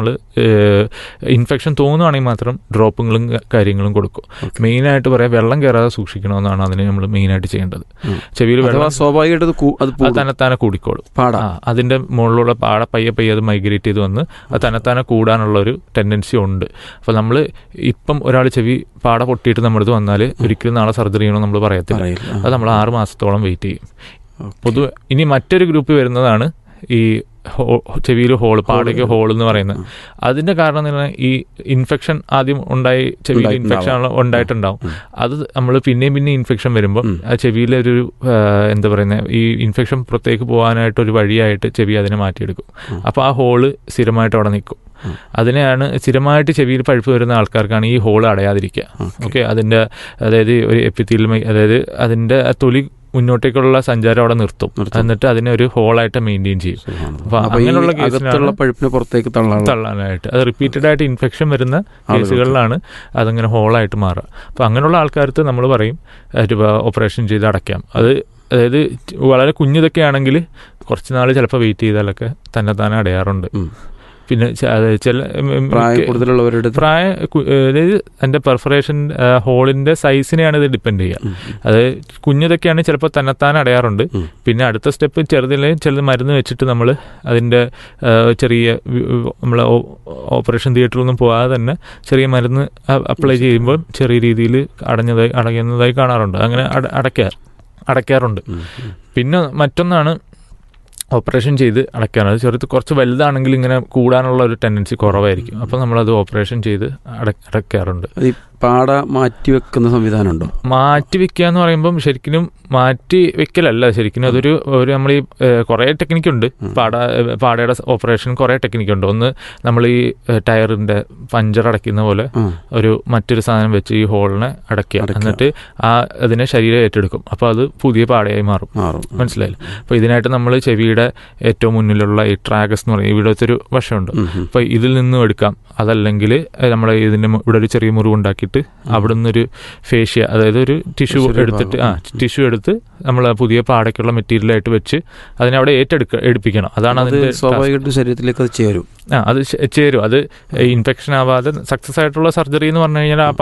ഇൻഫെക്ഷൻ തോന്നുവാണെങ്കിൽ മാത്രം ഡ്രോപ്പുകളും ക- കാര്യങ്ങളും കൊടുക്കും മെയിനായിട്ട് പറയാം വെള്ളം കയറാതെ സൂക്ഷിക്കണമെന്നാണ് അതിന് നമ്മൾ മെയിനായിട്ട് ചെയ്യേണ്ടത് ഉം. ചെവിയിൽ അഥവാ വെള്ളം സ്വാഭാവികമായിട്ട് അത് കൂ- അത് അത് കൂടും. തന്നെത്താനെ കൂടിക്കോളും പാട ആ അതിന്റെ മുകളിലുള്ള പാട പയ്യെ പയ്യെ അത് മൈഗ്രേറ്റ് ചെയ്ത് വന്ന് അത് തന്നെത്താനെ കൂടാനുള്ള ഒരു ടെൻഡൻസി ഉണ്ട് അപ്പോൾ നമ്മൾ ഇപ്പം ഒരാൾ ചെവി പാട പൊട്ടിയിട്ട് നമ്മുടെ അടുത്ത് വന്നാൽ ഒരിക്കലും നാളെ സർജറി ചെയ്യണമെന്ന് നമ്മൾ പറയത്തില്ല പറയില്ല. ആ. അത് നമ്മൾ ആറ് മാസത്തോളം വെയിറ്റ് ചെയ്യും ഓക്കെ. പൊതുവെ ഇനി മറ്റൊരു ഗ്രൂപ്പ് വരുന്നതാണ് ഈ ചെവിയിൽ ഹോൾ പാടയ്ക്ക് ഹോൾ എന്ന് പറയുന്നത് അതിന്റെ കാരണം എന്ന് പറഞ്ഞാൽ ഈ ഇൻഫെക്ഷൻ ആദ്യം ഉണ്ടായി ചെവിയിൽ ഇൻഫെക്ഷൻ ഉണ്ടായിട്ടുണ്ടാവും ഉം. അത് നമ്മൾ പിന്നെയും പിന്നെ ഇൻഫെക്ഷൻ വരുമ്പോൾ ഉം. ആ ചെവിയിലെ ഒരു ആ, എന്താ പറയുന്നത് ഈ ഇൻഫെക്ഷൻ പുറത്തേക്ക് പോകാനായിട്ട് ഒരു വഴിയായിട്ട് ചെവി അതിനെ മാറ്റിയെടുക്കും ഉം. അപ്പോൾ ആ ഹോള് സ്ഥിരമായിട്ട് അവിടെ നിൽക്കും ഉം. അതിനെയാണ് സ്ഥിരമായിട്ട് ചെവിയിൽ പഴുപ്പ് വരുന്ന ആൾക്കാർക്കാണ് ഈ ഹോൾ അടയാതിരിക്കുക ഓക്കെ. ഓക്കെ അതിന്റെ അതായത് ഒരു എപ്പിത്തീൽ അതായത് അതിന്റെ ആ തൊലി മുന്നോട്ടേക്കുള്ള സഞ്ചാരം അവിടെ നിർത്തും നിർത്തും. എന്നിട്ട് അതിനെ ഒരു ഹോളായിട്ട് മെയിൻറ്റെയിൻ ചെയ്യും സുബ്ഹാനല്ലാഹ്. അപ്പൊ അപ്പൊ ഈ അങ്ങനെയുള്ള കേസിനാണ് അകത്തുള്ള പഴുപ്പിനെ പുറത്തേക്ക് തള്ളാനുള്ള തള്ളാനായിട്ട് അത് റിപ്പീറ്റഡ് ആയിട്ട് ഇൻഫെക്ഷൻ വരുന്ന ആളുകൾക്ക്. കേസുകളിലാണ് അതങ്ങനെ ഹോളായിട്ട് മാറുക അപ്പോൾ അങ്ങനെയുള്ള ആൾക്കാർക്ക് നമ്മൾ പറയും ഓപ്പറേഷൻ ചെയ്ത് അടയ്ക്കാം അത് അതായത് വളരെ കുഞ്ഞിതൊക്കെ ആണെങ്കിൽ കുറച്ച് നാൾ ചിലപ്പോൾ വെയിറ്റ് ചെയ്താലൊക്കെ തന്നെ താനെ അടയാറുണ്ട് ഉം. പിന്നെ ച- അത് ചില ഉം, ഉം, പ്രായം മിക്ക- കൂടുതലുള്ളവരുടെ പ്രായ കു- അതായത് അതിന്റെ പെർഫറേഷൻ ഹോളിന്റെ സൈസിനെയാണ് ഇത് ഡിപ്പെൻഡ് ചെയ്യുക ഉം. അത് കുഞ്ഞതൊക്കെയാണ് ചിലപ്പോൾ തന്നെത്താൻ അടയാറുണ്ട് ഉം. പിന്നെ അടുത്ത സ്റ്റെപ്പ് ചെറുതിലെ ചില മരുന്ന് വെച്ചിട്ട് നമ്മൾ അതിൻ്റെ ചെറിയ നമ്മൾ ഓപ്പറേഷൻ തിയേറ്ററിലൊന്നും പോകാതെ തന്നെ ചെറിയ മരുന്ന് അപ്ലൈ ചെയ്യുമ്പോൾ ചെറിയ രീതിയിൽ അടഞ്ഞതായി അടയുന്നതായി കാണാറുണ്ട് അങ്ങനെ അട- അടയ്ക്കാ അടയ്ക്കാറുണ്ട് ഉം. ഉം. പിന്നെ മറ്റൊന്നാണ് ഓപ്പറേഷൻ ചെയ്ത് അടയ്ക്കാനുള്ളത് ചെറുത് കുറച്ച് വലുതാണെങ്കിൽ ഇങ്ങനെ കൂടാനുള്ള ഒരു ടെൻഡൻസി കുറവായിരിക്കും അപ്പോൾ നമ്മളത് ഓപ്പറേഷൻ ചെയ്ത് അട അടയ്ക്കാറുണ്ട് അത് ഈ പാട മാറ്റി വെക്കുന്ന സംവിധാനം ഉണ്ടോ മാറ്റി വെക്കുക എന്ന് പറയുമ്പം ശരിക്കും മാറ്റി വെക്കലല്ല ശരിക്കും അതൊരു ഒരു നമ്മൾ ഈ ഏഹ്, കുറേ ടെക്നിക്ക് ഉണ്ട് ഉം. പാട ഏഹ്, പാടയുടെ ഓപ്പറേഷൻ കുറേ ടെക്നിക്ക് ഉണ്ട് ഒന്ന് നമ്മൾ ഈ ഏഹ്, ടയറിന്റെ പഞ്ചർ അടയ്ക്കുന്ന പോലെ ആ. ഒരു മറ്റൊരു സാധനം വെച്ച് ഈ ഹോളിനെ അടയ്ക്കുക അടയ്ക്കുക. എന്നിട്ട് ആ അതിനെ ശരീരം ഏറ്റെടുക്കും അപ്പോൾ അത് പുതിയ പാടയായി മാറും മാറും മനസ്സിലായില്ല അപ്പോൾ ഇതിനായിട്ട് നമ്മൾ ചെവിയുടെ ഏറ്റവും മുന്നിലുള്ള ഈ ട്രാഗസ് എന്ന് പറയും ഇവിടുത്തെ ഒരു വശമുണ്ട് ഉം. ഉം. അപ്പോൾ ഇതിൽ നിന്നും എടുക്കാം അതല്ലെങ്കിൽ നമ്മൾ ഇതിന്റെ മു- ഇവിടെ ഒരു ചെറിയ മുറിവ് ഉണ്ടാക്കിയിട്ട് അവിടെ നിന്നൊരു ഫേഷ്യ അതായത് ഒരു ടിഷ്യൂ ചെറിയ എടുത്തിട്ട് ആ ഭാഗം. ടിഷ്യൂ എടുത്ത് നമ്മൾ പുതിയ പാടയ്ക്കുള്ള മെറ്റീരിയലായിട്ട് വെച്ച് അതിനെ അവിടെ ഏറ്റെടുക്ക എടുപ്പിക്കണം അതാണ് അത് അതിന്റെ task. സ്വാഭാവികമായിട്ടും ശരീരത്തിലേക്ക് അത് ചേരും ആ അത് ചേ- ചേരും അത് ഇൻഫെക്ഷൻ ആവാതെ സക്സസ് ആയിട്ടുള്ള സർജറി എന്ന് പറഞ്ഞു കഴിഞ്ഞാൽ ആ പാട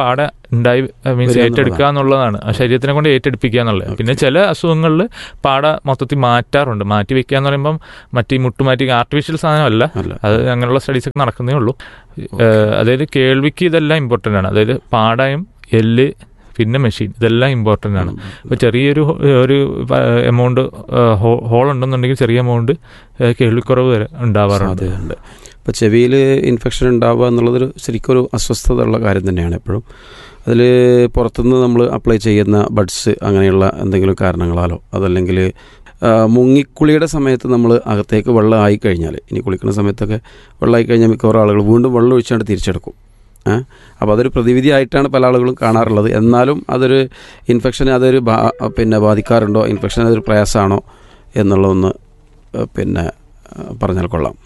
ഉണ്ടായി മീൻസ് വരിക ഏറ്റെടുക്കുക എന്നുള്ളതാണ് ആ ശരീരത്തിനെ കൊണ്ട് ഏറ്റെടുപ്പിക്കുക എന്നുള്ളത് പിന്നെ ചില അസുഖങ്ങളിൽ പാട മൊത്തത്തിൽ മാറ്റാറുണ്ട് മാറ്റി വെക്കുക എന്ന് പറയുമ്പം മറ്റേ ഈ മുട്ടുമാറ്റി ആർട്ടിഫിഷ്യൽ സാധനമല്ല അല്ല അത് അങ്ങനെയുള്ള സ്റ്റഡീസ് ഒക്കെ നടക്കുന്നേ ഉള്ളൂ ഏഹ് അതായത് കേൾവിക്ക് ഇതെല്ലാം ഇമ്പോർട്ടൻ്റ് ആണ് അതായത് പാടയും എല്ല് പിന്നെ മെഷീൻ ഇതെല്ലാം ഇമ്പോർട്ടൻ്റ് ആണ് ഇപ്പോൾ ചെറിയൊരു ഹോ- ഒരു എമൗണ്ട് ഹോൾ ഉണ്ടെന്നുണ്ടെങ്കിൽ ചെറിയ എമൗണ്ട് കേൾവിക്കുറവ് വരെ ഉണ്ടാവാറുണ്ട് സാധ്യതയുണ്ട് ഇപ്പോൾ ചെവിയിൽ ഇൻഫെക്ഷൻ ഉണ്ടാവുക എന്നുള്ളതൊരു ശരിക്കും ഒരു അസ്വസ്ഥത ഉള്ള കാര്യം തന്നെയാണ് എപ്പോഴും അതിൽ പുറത്തുനിന്ന് നമ്മൾ അപ്ലൈ ചെയ്യുന്ന ബഡ്സ് അങ്ങനെയുള്ള എന്തെങ്കിലും കാരണങ്ങളാലോ അതല്ലെങ്കിൽ ആ, മുങ്ങിക്കുളിയുടെ സമയത്ത് നമ്മൾ അകത്തേക്ക് വെള്ളം ആയി കഴിഞ്ഞാൽ ഇനി കുളിക്കുന്ന സമയത്തൊക്കെ വെള്ളം ആയി കഴിഞ്ഞാൽ മിക്കവാറും ആളുകൾ വീണ്ടും വെള്ളം ഒഴിച്ചാണ്ട് തിരിച്ചെടുക്കും ഏഹ് അപ്പോൾ അതൊരു പ്രതിവിധി ആയിട്ടാണ് പല ആളുകളും കാണാറുള്ളത് എന്നാലും അതൊരു ഇൻഫെക്ഷൻ അതൊരു ബാ- പിന്നെ ബാധിക്കാറുണ്ടോ ഇൻഫെക്ഷൻ അതൊരു പ്രയാസമാണോ എന്നുള്ളതൊന്ന് ഏഹ് പിന്നെ ഏഹ് പറഞ്ഞാൽ കൊള്ളാം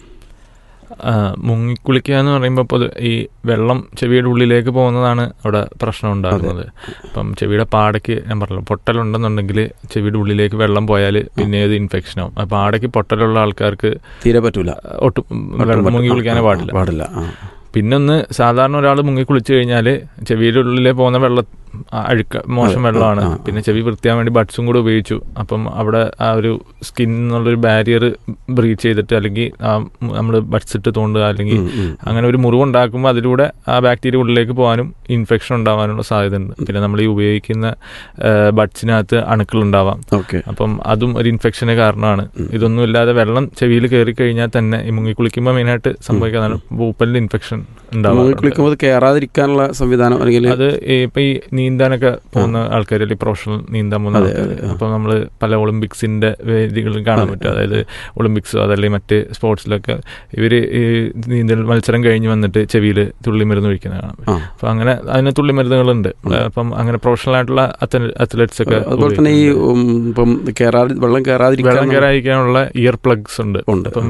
ആ, മുങ്ങിക്കുളിക്കുക എന്ന് പറയുമ്പോൾ പൊതു ഈ വെള്ളം ചെവിയുടെ ഉള്ളിലേക്ക് പോകുന്നതാണ് അവിടെ പ്രശ്നം ഉണ്ടാകുന്നത് അപ്പം ചെവിയുടെ പാടയ്ക്ക് ഞാൻ പറഞ്ഞല്ലോ പൊട്ടലുണ്ടെന്നുണ്ടെങ്കിൽ ചെവിയുടെ ഉള്ളിലേക്ക് വെള്ളം പോയാൽ പിന്നെ അത് ഇൻഫെക്ഷൻ ആവും ആ പാടയ്ക്ക് പൊട്ടലുള്ള ആൾക്കാർക്ക് തീരെ പറ്റൂല ഒട്ടും വെള്ളം മുങ്ങി കുളിക്കാനേ പാടില്ല പാടില്ല ആ. പിന്നെ ഒന്ന് സാധാരണ ഒരാൾ മുങ്ങി കുളിച്ചു കഴിഞ്ഞാൽ ചെവിയുടെ ഉള്ളിലെ പോകുന്ന വെള്ളം ആ, അഴുക്ക മോശം അതെ, വെള്ളമാണ് ആ, ആ. പിന്നെ ചെവി വൃത്തിയാൻ വേണ്ടി ബഡ്സും കൂടെ ഉപയോഗിച്ചു അപ്പം അവിടെ ആ ഒരു സ്കിൻ എന്നുള്ളൊരു ബാരിയർ ബ്രീച്ച് ചെയ്തിട്ട് അല്ലെങ്കിൽ നമ്മൾ ബഡ്സ് ഇട്ട് തോണ്ടുക അല്ലെങ്കിൽ ഉം, ഉം. അങ്ങനെ ഒരു മുറിവുണ്ടാക്കുമ്പോൾ അതിലൂടെ ആ ബാക്ടീരിയ ഉള്ളിലേക്ക് പോകാനും ഇൻഫെക്ഷൻ ഉണ്ടാവാനുള്ള സാധ്യതയുണ്ട് പിന്നെ നമ്മൾ ഈ ഉപയോഗിക്കുന്ന ബഡ്സിനകത്ത് അണുക്കൾ ഉണ്ടാവാം ഓക്കെ അപ്പം അതും ഒരു ഇൻഫെക്ഷന് കാരണമാണ് ഇതൊന്നും ഇല്ലാതെ വെള്ളം ചെവിയിൽ കയറി കഴിഞ്ഞാൽ തന്നെ ഈ മുങ്ങി കുളിക്കുമ്പോൾ മെയിനായിട്ട് സംഭവിക്കുന്നതാണ് പൂപ്പലിന്റെ ഇൻഫെക്ഷൻ മുങ്ങി ഉണ്ടാവാറുണ്ട് കുളിക്കുമ്പോൾ അത് കയറാതിരിക്കാനുള്ള സംവിധാനം അല്ലെങ്കിൽ അത് ഈ ഇപ്പൊ ഈ നീന്താനൊക്കെ പോകുന്ന ആൾക്കാർ അല്ലെങ്കിൽ പ്രൊഫഷണൽ നീന്താൻ പോകുന്ന അതെ, ആൾക്കാർ അതെ, ആ. അപ്പൊ നമ്മൾ പല ഒളിമ്പിക്സിന്റെ വേദികളിൽ കാണാൻ അതെ, പറ്റും അതെ. അതായത് ഒളിമ്പിക്സോ അതല്ലെങ്കിൽ മറ്റ് സ്പോർട്സിലൊക്കെ ഇവര് ഈ നീന്തൽ മത്സരം കഴിഞ്ഞ് വന്നിട്ട് ചെവിയിൽ തുള്ളി മരുന്ന് ഒഴിക്കുന്ന കാണാം ആ. അപ്പൊ അങ്ങനെ അതിന് തുള്ളി മരുന്നുകളുണ്ട് ഉണ്ട്. അപ്പം അങ്ങനെ പ്രൊഫഷണൽ ആയിട്ടുള്ള അത്ലറ്റ്സ് ഒക്കെ അതുപോലെ തന്നെ ഈ ഉം, ഇപ്പം കേറാതി വെള്ളം കയറാതിരിക്കാൻ വെള്ളം കയറാതിരിക്കാനുള്ള ഇയർ പ്ലഗ്സ് ഉണ്ട് ഉണ്ട്. അപ്പം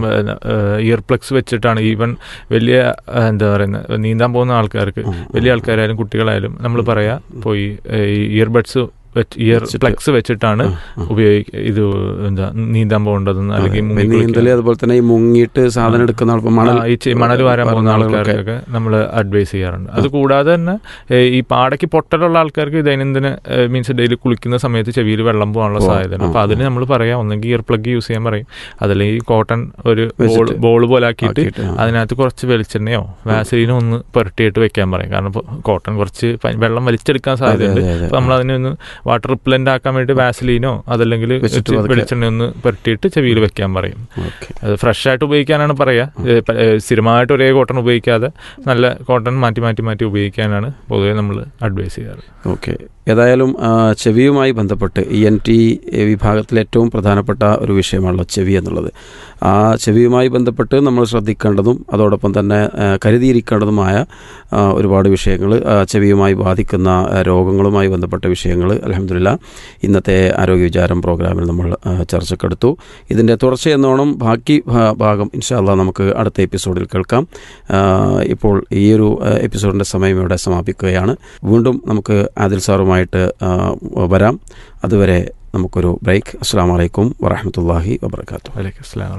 ഇയർ പ്ലഗ്സ് വെച്ചിട്ടാണ് ഈവൻ വലിയ ആ, എന്താ പറയുന്നത് നീന്താൻ പോകുന്ന ആൾക്കാർക്ക് ഉം, വലിയ ആൾക്കാരായാലും കുട്ടികളായാലും നമ്മൾ പറയാ പോയി ഇയർബഡ്സ് ഇയർ വെച്ചിട്ട്. പ്ലഗ്സ് വെച്ചിട്ടാണ് ആ, ആ. ഉപയോഗിക്ക ഇത് എന്താ നീന്താൻ പോകേണ്ടതെന്ന് അല്ലെങ്കിൽ അതെ. മുങ്ങി പിന്നെ നീന്തല് കുളിക്കാൻ. അതുപോലെ തന്നെ ഈ മുങ്ങിയിട്ട് സാധനം എടുക്കുന്ന ആൾ ഇപ്പം മണൽ ആ, ഈ ചെ- മണൽ വാരാൻ പോകുന്ന ആളുകളൊക്കെ ആൾക്കാർക്കൊക്കെ നമ്മൾ അഡ്വൈസ് ചെയ്യാറുണ്ട് അത് കൂടാതെ തന്നെ ഏ, ഈ പാടയ്ക്ക് പൊട്ടലുള്ള ആൾക്കാർക്ക് ദൈനംദിന മീൻസ് ഡെയിലി കുളിക്കുന്ന സമയത്ത് ചെവിയിൽ വെള്ളം പോകാനുള്ള പോവാം. സാധ്യതയുണ്ട് ആ, അപ്പൊ അതിന് ആ. നമ്മൾ പറയാം ഒന്നെങ്കിൽ ഇയർ പ്ലഗ് യൂസ് ചെയ്യാൻ പറയും അതല്ലെങ്കിൽ കോട്ടൺ ഒരു വെച്ചിട്ട് ബോൾ പോലെ ആക്കിയിട്ട് ആക്കിയിട്ട്, ആ. അതിനകത്ത് കുറച്ച് വെളിച്ചെണ്ണയോ വാസലിനോ ഒന്ന് പുരട്ടിയിട്ട് വെക്കാൻ പറയും കാരണം ഇപ്പൊ കോട്ടൺ കുറച്ച് പ- വെള്ളം വലിച്ചെടുക്കാൻ അതെ, സാധ്യതയുണ്ട് അതെ, അതെ. അപ്പൊ നമ്മൾ അതിനെ ഒന്ന് വാട്ടർ റിപ്ലന്റ് ആക്കാൻ വേണ്ടി വാസലീനോ അതല്ലെങ്കിൽ വെച്ചിട്ട് പതുക്കെ. വെളിച്ചെണ്ണ ഒന്ന് പുരട്ടിയിട്ട് ചെവിയിൽ വെക്കാൻ പറയും ഓക്കെ അത് ഫ്രഷ് ആയിട്ട് ഉപയോഗിക്കാനാണ് പറയാ ഏ, പ- ഏ, സ്ഥിരമായിട്ട് ഒരേ കോട്ടൺ ഉപയോഗിക്കാതെ നല്ല കോട്ടൺ മാറ്റി മാറ്റി മാറ്റി ഉപയോഗിക്കാനാണ് പൊതുവെ നമ്മൾ അഡ്വൈസ് ചെയ്യാറ് ഓക്കെ ഏതായാലും ആ, ചെവിയുമായി ബന്ധപ്പെട്ട് ഇ എൻ ടി വിഭാഗത്തിലെ ഏറ്റവും പ്രധാനപ്പെട്ട ഒരു വിഷയമാണല്ലോ ചെവി എന്നുള്ളത് ആ ചെവിയുമായി ബന്ധപ്പെട്ട് നമ്മൾ ശ്രദ്ധിക്കേണ്ടതും അതോടൊപ്പം തന്നെ ആ, കരുതിയിരിക്കേണ്ടതുമായ ആ, ഒരുപാട് വിഷയങ്ങൾ ചെവിയുമായി ബാധിക്കുന്ന ആ, രോഗങ്ങളുമായി ബന്ധപ്പെട്ട വിഷയങ്ങൾ അലഹമില്ല ഇന്നത്തെ ആരോഗ്യ വിചാരം പ്രോഗ്രാമിൽ നമ്മൾ ആ, ചർച്ചക്കെടുത്തു ഇതിൻ്റെ തുടർച്ചയെന്നോണം ബാക്കി ഭാ- ഭാഗം ഇൻഷാല്ല നമുക്ക് അടുത്ത എപ്പിസോഡിൽ കേൾക്കാം ആ, ഇപ്പോൾ ഈ ഒരു ആ, എപ്പിസോഡിൻ്റെ സമയം ഇവിടെ സമാപിക്കുകയാണ് വീണ്ടും നമുക്ക് ആദിൽ സാറുമായിട്ട് ആ, വരാം അതുവരെ നമുക്കൊരു ബ്രേക്ക് അസ്സാം വലൈക്കും വറഹമത്തല്ലാഹി വബർക്കാത്തു വലൈക്കും അസ്സലാം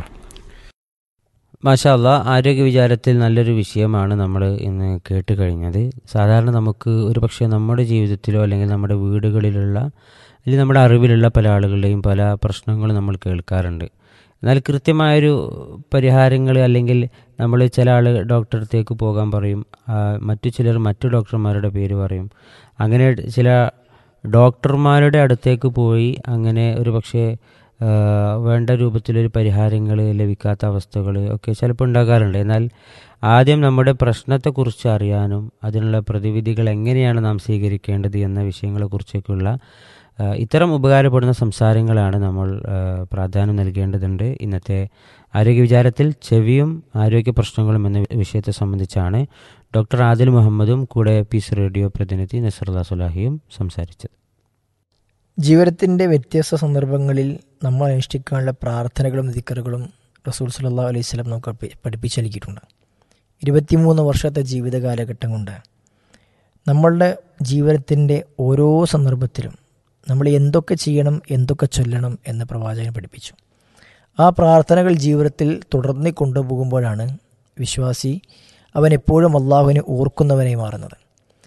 മാഷാല്ല ആരോഗ്യ വിചാരത്തിൽ നല്ലൊരു വിഷയമാണ് നമ്മൾ ഇന്ന് കേട്ട് കഴിഞ്ഞത് സാധാരണ നമുക്ക് ഒരു പക്ഷേ നമ്മുടെ ജീവിതത്തിലോ അല്ലെങ്കിൽ നമ്മുടെ വീടുകളിലുള്ള അല്ലെങ്കിൽ നമ്മുടെ അറിവിലുള്ള പല ആളുകളുടെയും പല പ്രശ്നങ്ങളും നമ്മൾ കേൾക്കാറുണ്ട് എന്നാൽ കൃത്യമായൊരു പരിഹാരങ്ങൾ അല്ലെങ്കിൽ നമ്മൾ ചില ആൾ ഡോക്ടറെ അടുത്തേക്ക് പോകാൻ പറയും ആ, മറ്റു ചിലർ മറ്റു ഡോക്ടർമാരുടെ പേര് പറയും അങ്ങനെ ചില ഡോക്ടർമാരുടെ അടുത്തേക്ക് പോയി അങ്ങനെ ഒരു പക്ഷേ ആ, വേണ്ട രൂപത്തിലൊരു പരിഹാരങ്ങൾ ലഭിക്കാത്ത അവസ്ഥകൾ ഒക്കെ ചിലപ്പോൾ ഉണ്ടാകാറുണ്ട് എന്നാൽ ആദ്യം നമ്മുടെ പ്രശ്നത്തെക്കുറിച്ച് അറിയാനും അതിനുള്ള പ്രതിവിധികൾ എങ്ങനെയാണ് നാം സ്വീകരിക്കേണ്ടത് എന്ന വിഷയങ്ങളെക്കുറിച്ചൊക്കെയുള്ള ആ, ഇത്തരം ഉപകാരപ്പെടുന്ന സംസാരങ്ങളാണ് നമ്മൾ ആ, പ്രാധാന്യം നൽകേണ്ടതുണ്ട് ഇന്നത്തെ ആരോഗ്യ വിചാരത്തിൽ ചെവിയും ആരോഗ്യ പ്രശ്നങ്ങളും എന്ന വിഷയത്തെ സംബന്ധിച്ചാണ് ഡോക്ടർ ആദിൽ മുഹമ്മദും കൂടെ പീസ് റേഡിയോ പ്രതിനിധി നസറുല്ല സുലാഹിയും സംസാരിച്ചത് ജീവിതത്തിൻ്റെ വ്യത്യസ്ത സന്ദർഭങ്ങളിൽ നമ്മൾ അനുഷ്ഠിക്കാനുള്ള പ്രാർത്ഥനകളും ദിക്കറുകളും റസൂൽ സല്ലാ അലൈഹി സ്വലം നമുക്ക് പഠി- പഠിപ്പിച്ച് നൽകിയിട്ടുണ്ട് ഇരുപത്തിമൂന്ന് വർഷത്തെ ജീവിത കാലഘട്ടം കൊണ്ട് നമ്മളുടെ ജീവിതത്തിൻ്റെ ഓരോ സന്ദർഭത്തിലും നമ്മൾ എന്തൊക്കെ ചെയ്യണം എന്തൊക്കെ ചൊല്ലണം എന്ന് പ്രവാചകൻ പഠിപ്പിച്ചു ആ പ്രാർത്ഥനകൾ ജീവിതത്തിൽ തുടർന്ന് കൊണ്ടുപോകുമ്പോഴാണ് വിശ്വാസി അവൻ എപ്പോഴും അള്ളാഹുവിനെ ഓർക്കുന്നവനായി മാറുന്നത്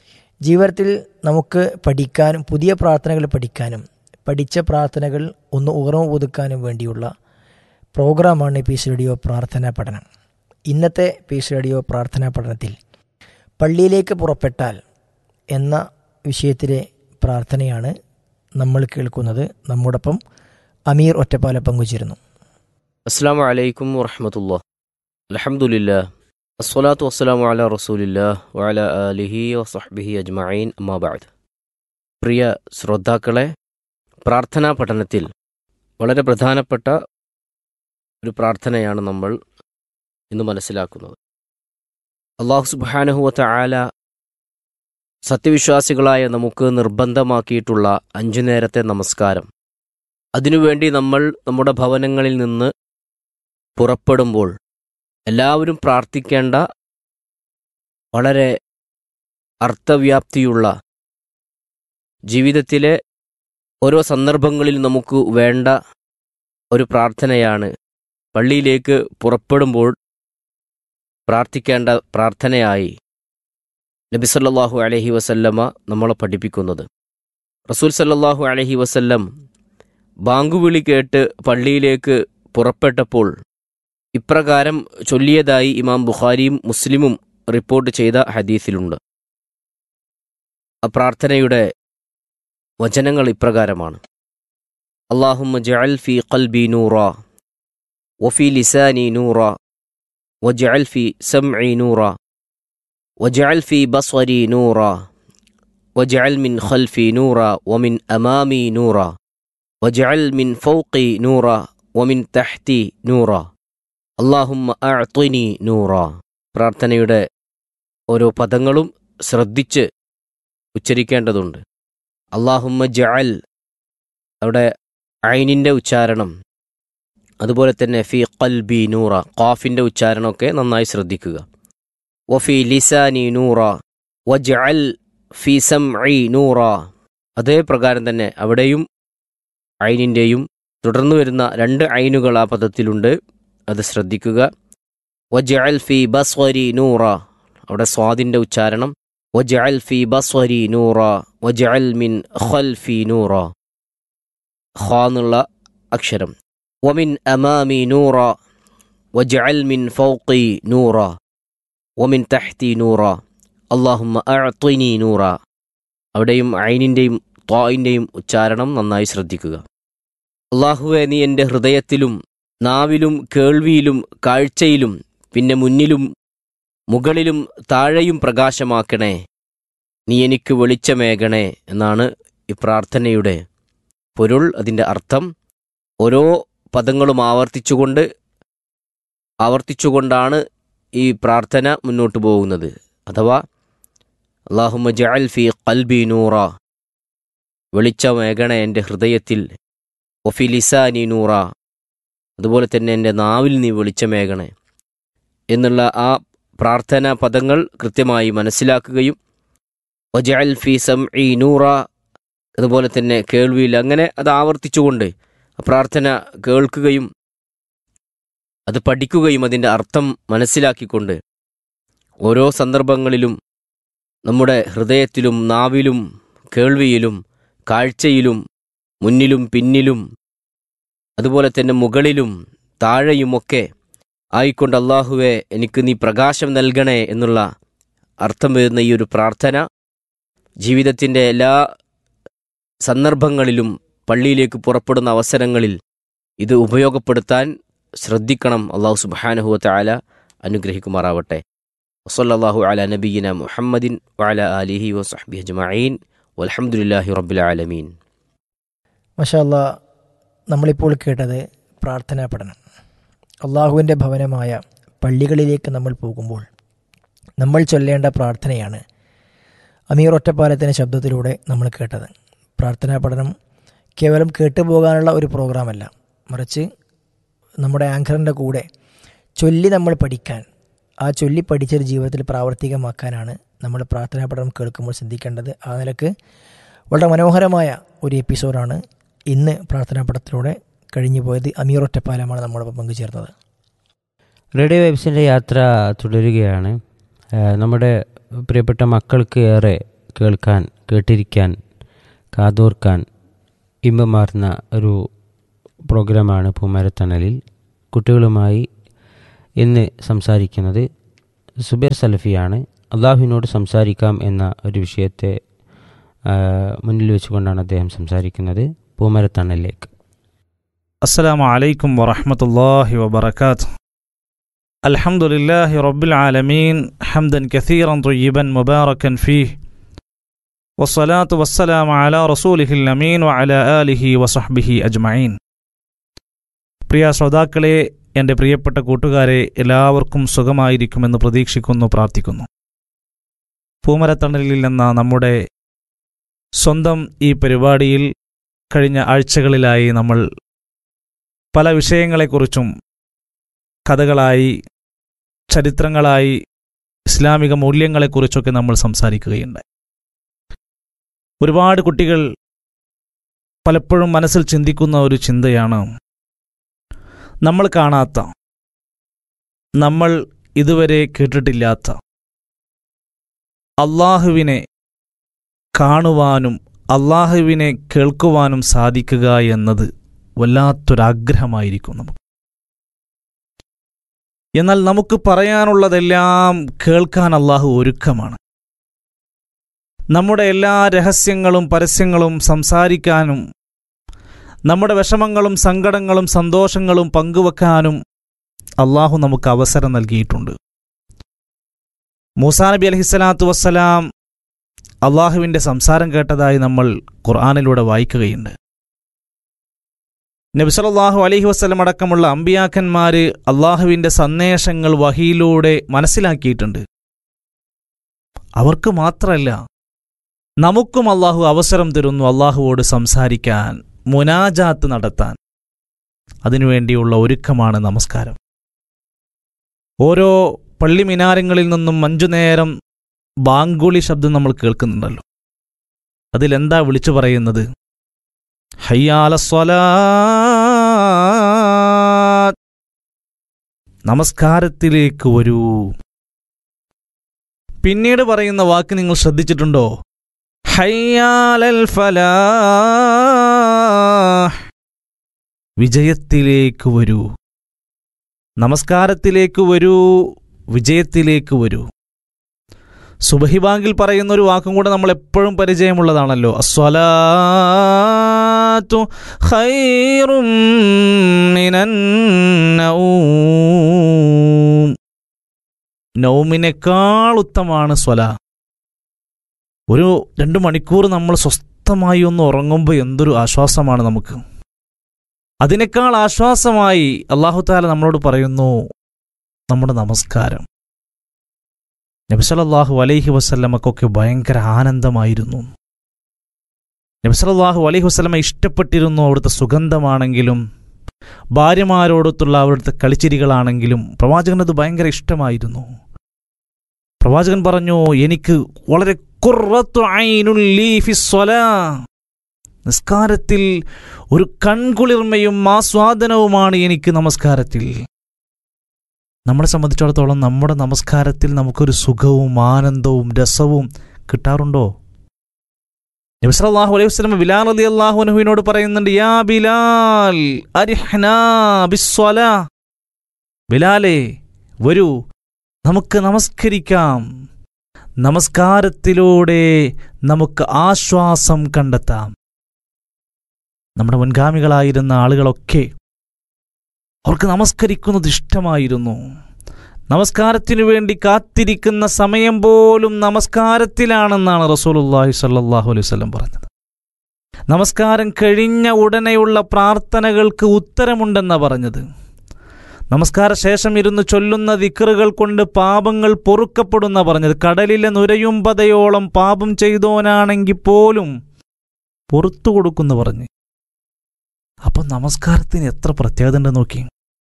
ജീവിതത്തിൽ നമുക്ക് പഠിക്കാനും പുതിയ പ്രാർത്ഥനകൾ പഠിക്കാനും പഠിച്ച പ്രാർത്ഥനകൾ ഒന്ന് ഓർമ്മ പുതുക്കാനും വേണ്ടിയുള്ള പ്രോഗ്രാമാണ് പീസ് റേഡിയോ പ്രാർത്ഥനാ പഠനം ഇന്നത്തെ പീസ് റേഡിയോ പ്രാർത്ഥനാ പഠനത്തിൽ പള്ളിയിലേക്ക് പുറപ്പെട്ടാൽ എന്ന വിഷയത്തിലെ പ്രാർത്ഥനയാണ് നമ്മൾ കേൾക്കുന്നത് നമ്മോടൊപ്പം അമീർ ഒറ്റപ്പാല പങ്കുചേരുന്നു അസ്സാം വലൈക്കും വറഹമത്തുള്ള അലഹമുല്ല അസ്വലാത്തു വസ്സലാമു അല റസൂലില്ല വഅല ആലിഹി വസഹ്ബിഹി അജ്മഈൻ അമ്മാബാദ് പ്രിയ ശ്രോതാക്കളെ പ്രാർത്ഥനാ പഠനത്തിൽ വളരെ പ്രധാനപ്പെട്ട ഒരു പ്രാർത്ഥനയാണ് നമ്മൾ ഇന്ന് മനസ്സിലാക്കുന്നത് അള്ളാഹു സുബാനഹുവത്ത ആല സത്യവിശ്വാസികളായ നമുക്ക് നിർബന്ധമാക്കിയിട്ടുള്ള അഞ്ചു നേരത്തെ നമസ്കാരം അതിനുവേണ്ടി നമ്മൾ നമ്മുടെ ഭവനങ്ങളിൽ നിന്ന് പുറപ്പെടുമ്പോൾ എല്ലാവരും പ്രാർത്ഥിക്കേണ്ട വളരെ അർത്ഥവ്യാപ്തിയുള്ള ജീവിതത്തിലെ ഓരോ സന്ദർഭങ്ങളിൽ നമുക്ക് വേണ്ട ഒരു പ്രാർത്ഥനയാണ് പള്ളിയിലേക്ക് പുറപ്പെടുമ്പോൾ പ്രാർത്ഥിക്കേണ്ട പ്രാർത്ഥനയായി നബി സല്ലല്ലാഹു അലൈഹി വസല്ലമ നമ്മളെ പഠിപ്പിക്കുന്നത് റസൂൽ സല്ലല്ലാഹു അലൈഹി വസല്ലം ബാങ്കുവിളി കേട്ട് പള്ളിയിലേക്ക് പുറപ്പെട്ടപ്പോൾ ഇപ്രകാരം ചൊല്ലിയതായി ഇമാം ബുഖാരിയും മുസ്ലിമും റിപ്പോർട്ട് ചെയ്ത ഹദീസിലുണ്ട് ആ പ്രാർത്ഥനയുടെ വചനങ്ങൾ ഇപ്രകാരമാണ് അള്ളാഹുമ്മ ജഅൽ ഫി ഖൽബി നൂറ വഫി ലിസാനി നൂറ വജഅൽ ഫി സംഇ നൂറ വജഅൽ ഫി ബസ്വരി നൂറ വജഅൽ മിൻ ഖൽഫി നൂറ വമിൻ അമാമി നൂറ വജഅൽ മിൻ ഫൗഖി നൂറ വമിൻ തഹ്തി നൂറ അള്ളാഹുമ്മ അഅ്തിനി നൂറ പ്രാർത്ഥനയുടെ ഓരോ പദങ്ങളും ശ്രദ്ധിച്ച് ഉച്ചരിക്കേണ്ടതുണ്ട് അള്ളാഹുമ്മ ജഅൽ അവിടെ ഐനിൻ്റെ ഉച്ചാരണം അതുപോലെ തന്നെ ഫി ഖൽബി നൂറ ഖാഫിൻ്റെ ഉച്ചാരണമൊക്കെ നന്നായി ശ്രദ്ധിക്കുക വഫി ലിസാനി നൂറ വജഅൽ ഫി സംഇ നൂറ അതേ പ്രകാരം തന്നെ അവിടെയും ഐനിൻ്റെയും തുടർന്നു വരുന്ന രണ്ട് ഐനുകൾ ആ പദത്തിലുണ്ട് അത് ശ്രദ്ധിക്കുക വജഅൽ ഫി ബസ്വരി നൂറ അവിടെ സ്വാദിൻ്റെ ഉച്ചാരണം വജഅൽ ഫി ബസ്വരി നൂറ വജഅൽ മിൻ ഖൽഫി നൂറ ഖ എന്നുള്ള അക്ഷരം വമിൻ അമാമി നൂറ വജഅൽ മിൻ ഫൗഖി നൂറ വമിൻ തഹ്തി നൂറ അള്ളാഹുമ്മ അഅ്തിനി നൂറ അവിടെയും ഐനിൻ്റെയും ത്വായിൻ്റെയും ഉച്ചാരണം നന്നായി ശ്രദ്ധിക്കുക അള്ളാഹുവെ നീ എൻ്റെ ഹൃദയത്തിലും നാവിലും കേൾവിയിലും കാഴ്ചയിലും പിന്നെ മുന്നിലും മുകളിലും താഴെയും പ്രകാശമാക്കണേ നീ എനിക്ക് വെളിച്ചമേകണേ എന്നാണ് ഈ പ്രാർത്ഥനയുടെ പൊരുൾ അതിൻ്റെ അർത്ഥം ഓരോ പദങ്ങളും ആവർത്തിച്ചുകൊണ്ട് ആവർത്തിച്ചുകൊണ്ടാണ് ഈ പ്രാർത്ഥന മുന്നോട്ട് പോകുന്നത് അഥവാ അള്ളാഹുമ്മ ജഅൽ ഫി ഖൽബി നൂറ വെളിച്ചമേകണേ എൻ്റെ ഹൃദയത്തിൽ ഒഫി ലിസാനി നൂറ അതുപോലെ തന്നെ എൻ്റെ നാവിൽ നീ വെളിച്ചമേകണേ എന്നുള്ള ആ പ്രാർത്ഥനാ പദങ്ങൾ കൃത്യമായി മനസ്സിലാക്കുകയും ഒജഅൽ ഫി സംഇ നൂറ അതുപോലെ തന്നെ കേൾവിയിൽ അങ്ങനെ അത് ആവർത്തിച്ചുകൊണ്ട് ആ പ്രാർത്ഥന കേൾക്കുകയും അത് പഠിക്കുകയും അതിൻ്റെ അർത്ഥം മനസ്സിലാക്കിക്കൊണ്ട് ഓരോ സന്ദർഭങ്ങളിലും നമ്മുടെ ഹൃദയത്തിലും നാവിലും കേൾവിയിലും കാഴ്ചയിലും മുന്നിലും പിന്നിലും അതുപോലെ തന്നെ മുകളിലും താഴെയുമൊക്കെ ആയിക്കൊണ്ട് അള്ളാഹുവെ എനിക്ക് നീ പ്രകാശം നൽകണേ എന്നുള്ള അർത്ഥം വരുന്ന ഈ ഒരു പ്രാർത്ഥന ജീവിതത്തിൻ്റെ എല്ലാ സന്ദർഭങ്ങളിലും പള്ളിയിലേക്ക് പുറപ്പെടുന്ന അവസരങ്ങളിൽ ഇത് ഉപയോഗപ്പെടുത്താൻ ശ്രദ്ധിക്കണം അള്ളാഹു സുബാനഹുവത്ത ആല അനുഗ്രഹിക്കുമാറാവട്ടെ വസല്ലാഹു അല നബീന മുഹമ്മദിൻ വഅല ആലിഹി വസഹബി അജ്മഈൻ വൽഹംദുലില്ലാഹി റബ്ബിൽ ആലമീൻ മഷാല്ല നമ്മളിപ്പോൾ കേട്ടത് പ്രാർത്ഥനാ പഠനം അള്ളാഹുവിൻ്റെ ഭവനമായ പള്ളികളിലേക്ക് നമ്മൾ പോകുമ്പോൾ നമ്മൾ ചൊല്ലേണ്ട പ്രാർത്ഥനയാണ് അമീർ ഒറ്റപ്പാലത്തിൻ്റെ ശബ്ദത്തിലൂടെ നമ്മൾ കേട്ടത് പ്രാർത്ഥനാ പഠനം കേവലം കേട്ടുപോകാനുള്ള ഒരു പ്രോഗ്രാമല്ല മറിച്ച് നമ്മുടെ ആങ്കറിൻ്റെ കൂടെ ചൊല്ലി നമ്മൾ പഠിക്കാൻ ആ ചൊല്ലി പഠിച്ചൊരു ജീവിതത്തിൽ പ്രാവർത്തികമാക്കാനാണ് നമ്മൾ പ്രാർത്ഥനാ പഠനം കേൾക്കുമ്പോൾ ചിന്തിക്കേണ്ടത് ആ നിലക്ക് വളരെ മനോഹരമായ ഒരു എപ്പിസോഡാണ് ഇന്ന് പ്രാർത്ഥനാ പഠനത്തിലൂടെ കഴിഞ്ഞു പോയത് അമീർ ഒറ്റപ്പാലമാണ് നമ്മോടൊപ്പം പങ്കുചേർന്നത് റേഡിയോ വെബ്സിൻ്റെ യാത്ര തുടരുകയാണ് ആ, നമ്മുടെ പ്രിയപ്പെട്ട മക്കൾക്ക് ഏറെ കേൾക്കാൻ കേട്ടിരിക്കാൻ കാതോർക്കാൻ ഇമ്പമാർന്ന ഒരു പ്രോഗ്രാമാണ് പൂമരത്തണലിൽ കുട്ടികളുമായി ഇന്ന് സംസാരിക്കുന്നത് സുബൈർ സലഫിയാണ് അള്ളാഹുവിനോട് സംസാരിക്കാം എന്ന ഒരു വിഷയത്തെ ആ, മുന്നിൽ വെച്ചുകൊണ്ടാണ് അദ്ദേഹം സംസാരിക്കുന്നത് പൂമരത്തണലിലേക്ക് السلام عليكم ورحمة الله وبركاته الحمد لله رب العالمين حمدا كثيرا طيبا مباركا فيه والصلاة والسلام على رسوله الأمين وعلى آله وصحبه أجمعين പ്രിയ ശ്രോതാക്കളെ എൻ്റെ പ്രിയപ്പെട്ട കൂട്ടുകാരെ എല്ലാവർക്കും സുഖമായിരിക്കുമെന്ന് പ്രതീക്ഷിക്കുന്നു പ്രാർത്ഥിക്കുന്നു പൂമരത്തണലിൽ എന്ന നമ്മുടെ സ്വന്തം ഈ പരിപാടിയിൽ കഴിഞ്ഞ ആഴ്ചകളിലായി നമ്മൾ പല വിഷയങ്ങളെക്കുറിച്ചും കഥകളായി ചരിത്രങ്ങളായി ഇസ്ലാമിക മൂല്യങ്ങളെക്കുറിച്ചൊക്കെ നമ്മൾ സംസാരിക്കുകയുണ്ടായി ഒരുപാട് കുട്ടികൾ പലപ്പോഴും മനസ്സിൽ ചിന്തിക്കുന്ന ഒരു ചിന്തയാണ് നമ്മൾ കാണാത്ത നമ്മൾ ഇതുവരെ കേട്ടിട്ടില്ലാത്ത അള്ളാഹുവിനെ കാണുവാനും അള്ളാഹുവിനെ കേൾക്കുവാനും സാധിക്കുക എന്നത് വല്ലാത്തൊരാഗ്രഹമായിരിക്കും നമുക്ക് എന്നാൽ നമുക്ക് പറയാനുള്ളതെല്ലാം കേൾക്കാൻ അള്ളാഹു ഒരുക്കമാണ് നമ്മുടെ എല്ലാ രഹസ്യങ്ങളും പരസ്യങ്ങളും സംസാരിക്കാനും നമ്മുടെ വിഷമങ്ങളും സങ്കടങ്ങളും സന്തോഷങ്ങളും പങ്കുവെക്കാനും അള്ളാഹു നമുക്ക് അവസരം നൽകിയിട്ടുണ്ട് മൂസാ നബി അലഹിസ്സലാത്തു വസ്സലാം അള്ളാഹുവിൻ്റെ സംസാരം കേട്ടതായി നമ്മൾ ഖുർആാനിലൂടെ വായിക്കുകയുണ്ട് നബിസലല്ലാഹു അലഹി വസ്ലം അടക്കമുള്ള അമ്പിയാക്കന്മാര് അള്ളാഹുവിൻ്റെ സന്ദേശങ്ങൾ വഹിയിലൂടെ മനസ്സിലാക്കിയിട്ടുണ്ട് അവർക്ക് മാത്രമല്ല നമുക്കും അള്ളാഹു അവസരം തരുന്നു അള്ളാഹുവോട് സംസാരിക്കാൻ മുനാജാത്ത് നടത്താൻ അതിനുവേണ്ടിയുള്ള ഒരുക്കമാണ് നമസ്കാരം ഓരോ പള്ളി മിനാരങ്ങളിൽ നിന്നും മഞ്ചുനേരം ബാങ്കുളി ശബ്ദം നമ്മൾ കേൾക്കുന്നുണ്ടല്ലോ അതിലെന്താ വിളിച്ചു പറയുന്നത് ഹയ്യാല നമസ്കാരത്തിലേക്ക് വരൂ പിന്നീട് പറയുന്ന വാക്ക് നിങ്ങൾ ശ്രദ്ധിച്ചിട്ടുണ്ടോ ഹയ്യാലൽ ഫലാഹ് വിജയത്തിലേക്ക് വരൂ നമസ്കാരത്തിലേക്ക് വരൂ വിജയത്തിലേക്ക് വരൂ സുബഹിബാങ്കിൽ പറയുന്ന ഒരു വാക്കും കൂടെ നമ്മൾ എപ്പോഴും പരിചയമുള്ളതാണല്ലോ അസ്വലാത്തു ഖൈറും മിനൻ നൗം നൗമിനേക്കാൾ ഉത്തമാണ് സ്വല ഒരു രണ്ട് മണിക്കൂർ നമ്മൾ സ്വസ്ഥമായി ഒന്ന് ഉറങ്ങുമ്പോൾ എന്തൊരു ആശ്വാസമാണ് നമുക്ക് അതിനേക്കാൾ ആശ്വാസമായി അള്ളാഹു താല നമ്മളോട് പറയുന്നു നമ്മുടെ നമസ്കാരം നബിസലല്ലാഹു അലൈഹി വസ്ല്ലമക്കൊക്കെ ഭയങ്കര ആനന്ദമായിരുന്നു നബിസലല്ലാഹു അലൈഹി വസ്ലമ ഇഷ്ടപ്പെട്ടിരുന്നു അവിടുത്തെ സുഗന്ധമാണെങ്കിലും ഭാര്യമാരോടൊത്തുള്ള അവിടുത്തെ കളിച്ചിരികളാണെങ്കിലും പ്രവാചകനത് ഭയങ്കര ഇഷ്ടമായിരുന്നു പ്രവാചകൻ പറഞ്ഞു എനിക്ക് വളരെ ഖുർറത്തു ഐനുൻ ലീ ഫിസ്സലാ. നിസ്കാരത്തിൽ ഒരു കൺകുളിർമയും ആസ്വാദനവുമാണ് എനിക്ക് നമസ്കാരത്തിൽ നമ്മളെ സംബന്ധിച്ചിടത്തോളം നമ്മുടെ നമസ്കാരത്തിൽ നമുക്കൊരു സുഖവും ആനന്ദവും രസവും കിട്ടാറുണ്ടോ നബിസ്വല്ലാഹു അലൈഹി വസ്ലം ബിലാൽ അലി അള്ളാഹുനഹുവിനോട് പറയുന്നുണ്ട് യാ ബിലാൽ അരിഹ്നാ ബിസ്വലാ ബിലാലേ വരൂ നമുക്ക് നമസ്കരിക്കാം നമസ്കാരത്തിലൂടെ നമുക്ക് ആശ്വാസം കണ്ടെത്താം നമ്മുടെ മുൻഗാമികളായിരുന്ന ആളുകളൊക്കെ അവർക്ക് നമസ്കരിക്കുന്നത് ഇഷ്ടമായിരുന്നു നമസ്കാരത്തിനു വേണ്ടി കാത്തിരിക്കുന്ന സമയം പോലും നമസ്കാരത്തിലാണെന്നാണ് റസൂലുള്ളാഹി സ്വല്ലല്ലാഹു അലൈഹി വസല്ലം പറഞ്ഞത് നമസ്കാരം കഴിഞ്ഞ ഉടനെയുള്ള പ്രാർത്ഥനകൾക്ക് ഉത്തരമുണ്ടെന്നാണ് പറഞ്ഞത് നമസ്കാര ശേഷം ഇരുന്ന് ചൊല്ലുന്ന ദിക്കറുകൾ കൊണ്ട് പാപങ്ങൾ പൊറുക്കപ്പെടുന്ന പറഞ്ഞത് കടലിലെ നുരയുമ്പതയോളം പാപം ചെയ്തോനാണെങ്കിൽ പോലും പുറത്തു കൊടുക്കുന്നു പറഞ്ഞ് അപ്പൊ നമസ്കാരത്തിന് എത്ര പ്രത്യേകത ഉണ്ട് നോക്കി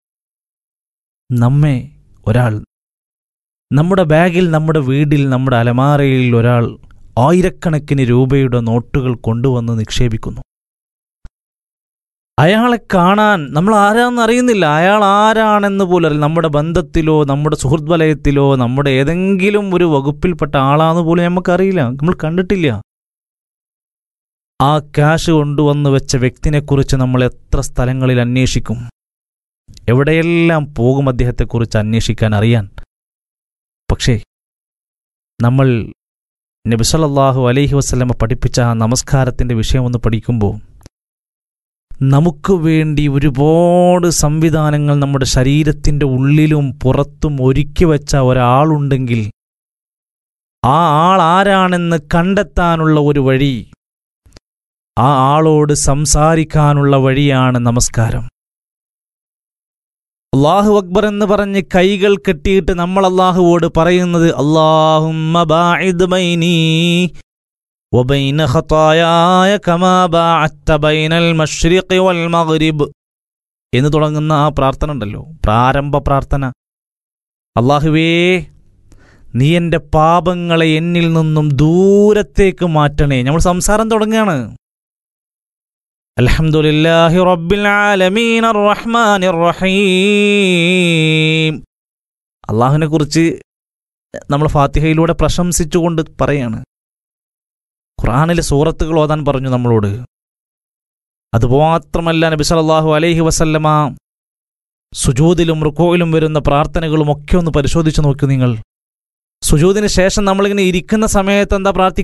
നമ്മെ ഒരാൾ നമ്മുടെ ബാഗിൽ നമ്മുടെ വീടിൽ നമ്മുടെ അലമാരയിൽ ഒരാൾ ആയിരക്കണക്കിന് രൂപയുടെ നോട്ടുകൾ കൊണ്ടുവന്ന് നിക്ഷേപിക്കുന്നു അയാളെ കാണാൻ നമ്മൾ ആരാന്ന് അറിയുന്നില്ല അയാൾ ആരാണെന്ന് പോലും അറിയില്ല നമ്മുടെ ബന്ധത്തിലോ നമ്മുടെ സുഹൃത്ത് വലയത്തിലോ നമ്മുടെ ഏതെങ്കിലും ഒരു വകുപ്പിൽപ്പെട്ട ആളാന്ന് പോലും നമുക്കറിയില്ല നമ്മൾ കണ്ടിട്ടില്ല ആ ക്യാഷ് കൊണ്ടുവന്ന് വെച്ച വ്യക്തിനെക്കുറിച്ച് നമ്മൾ എത്ര സ്ഥലങ്ങളിൽ അന്വേഷിക്കും എവിടെയെല്ലാം പോകും അദ്ദേഹത്തെക്കുറിച്ച് അന്വേഷിക്കാൻ അറിയാൻ പക്ഷേ നമ്മൾ നബിസല്ലാഹു അലൈഹി വസ്ലമ പഠിപ്പിച്ച ആ നമസ്കാരത്തിൻ്റെ വിഷയം ഒന്ന് പഠിക്കുമ്പോൾ നമുക്ക് വേണ്ടി ഒരുപാട് സംവിധാനങ്ങൾ നമ്മുടെ ശരീരത്തിൻ്റെ ഉള്ളിലും പുറത്തും ഒരുക്കി വെച്ച ഒരാളുണ്ടെങ്കിൽ ആ ആൾ ആരാണെന്ന് കണ്ടെത്താനുള്ള ഒരു വഴി ആ ആളോട് സംസാരിക്കാനുള്ള വഴിയാണ് നമസ്കാരം അള്ളാഹു അക്ബർ എന്ന് പറഞ്ഞ് കൈകൾ കെട്ടിയിട്ട് നമ്മൾ അള്ളാഹുവോട് പറയുന്നത് അള്ളാഹുമ്മ ബാഇദ് ബൈനീ وبين خطاياي كما باعدت بين المشرق والمغرب എന്ന് തുടങ്ങുന്ന ആ പ്രാർത്ഥന ഉണ്ടല്ലോ പ്രാരംഭ പ്രാർത്ഥന അള്ളാഹുവേ നീ എൻ്റെ പാപങ്ങളെ എന്നിൽ നിന്നും ദൂരത്തേക്ക് മാറ്റണേ നമ്മൾ സംസാരം തുടങ്ങുകയാണ് അൽഹംദുലില്ലാഹി റബ്ബിൽ ആലമീൻ അർറഹ്മാനിർ റഹീം അള്ളാഹുവിനെ കുറിച്ച് നമ്മൾ ഫാത്തിഹയിലൂടെ പ്രശംസിച്ചുകൊണ്ട് പറയാണ് ഖുറാനിലെ സൂറത്തുകൾ ഓതാൻ പറഞ്ഞു നമ്മളോട് അതുമാത്രമല്ല നബി സല്ലല്ലാഹു അലൈഹി വസല്ലമ സുജൂദിലും റുക്കോയിലും വരുന്ന പ്രാർത്ഥനകളും ഒക്കെ ഒന്ന് പരിശോധിച്ചു നോക്കൂ നിങ്ങൾ സുജൂദിന് ശേഷം നമ്മളിങ്ങനെ ഇരിക്കുന്ന സമയത്ത് എന്താ പ്രാർത്ഥിക്കുക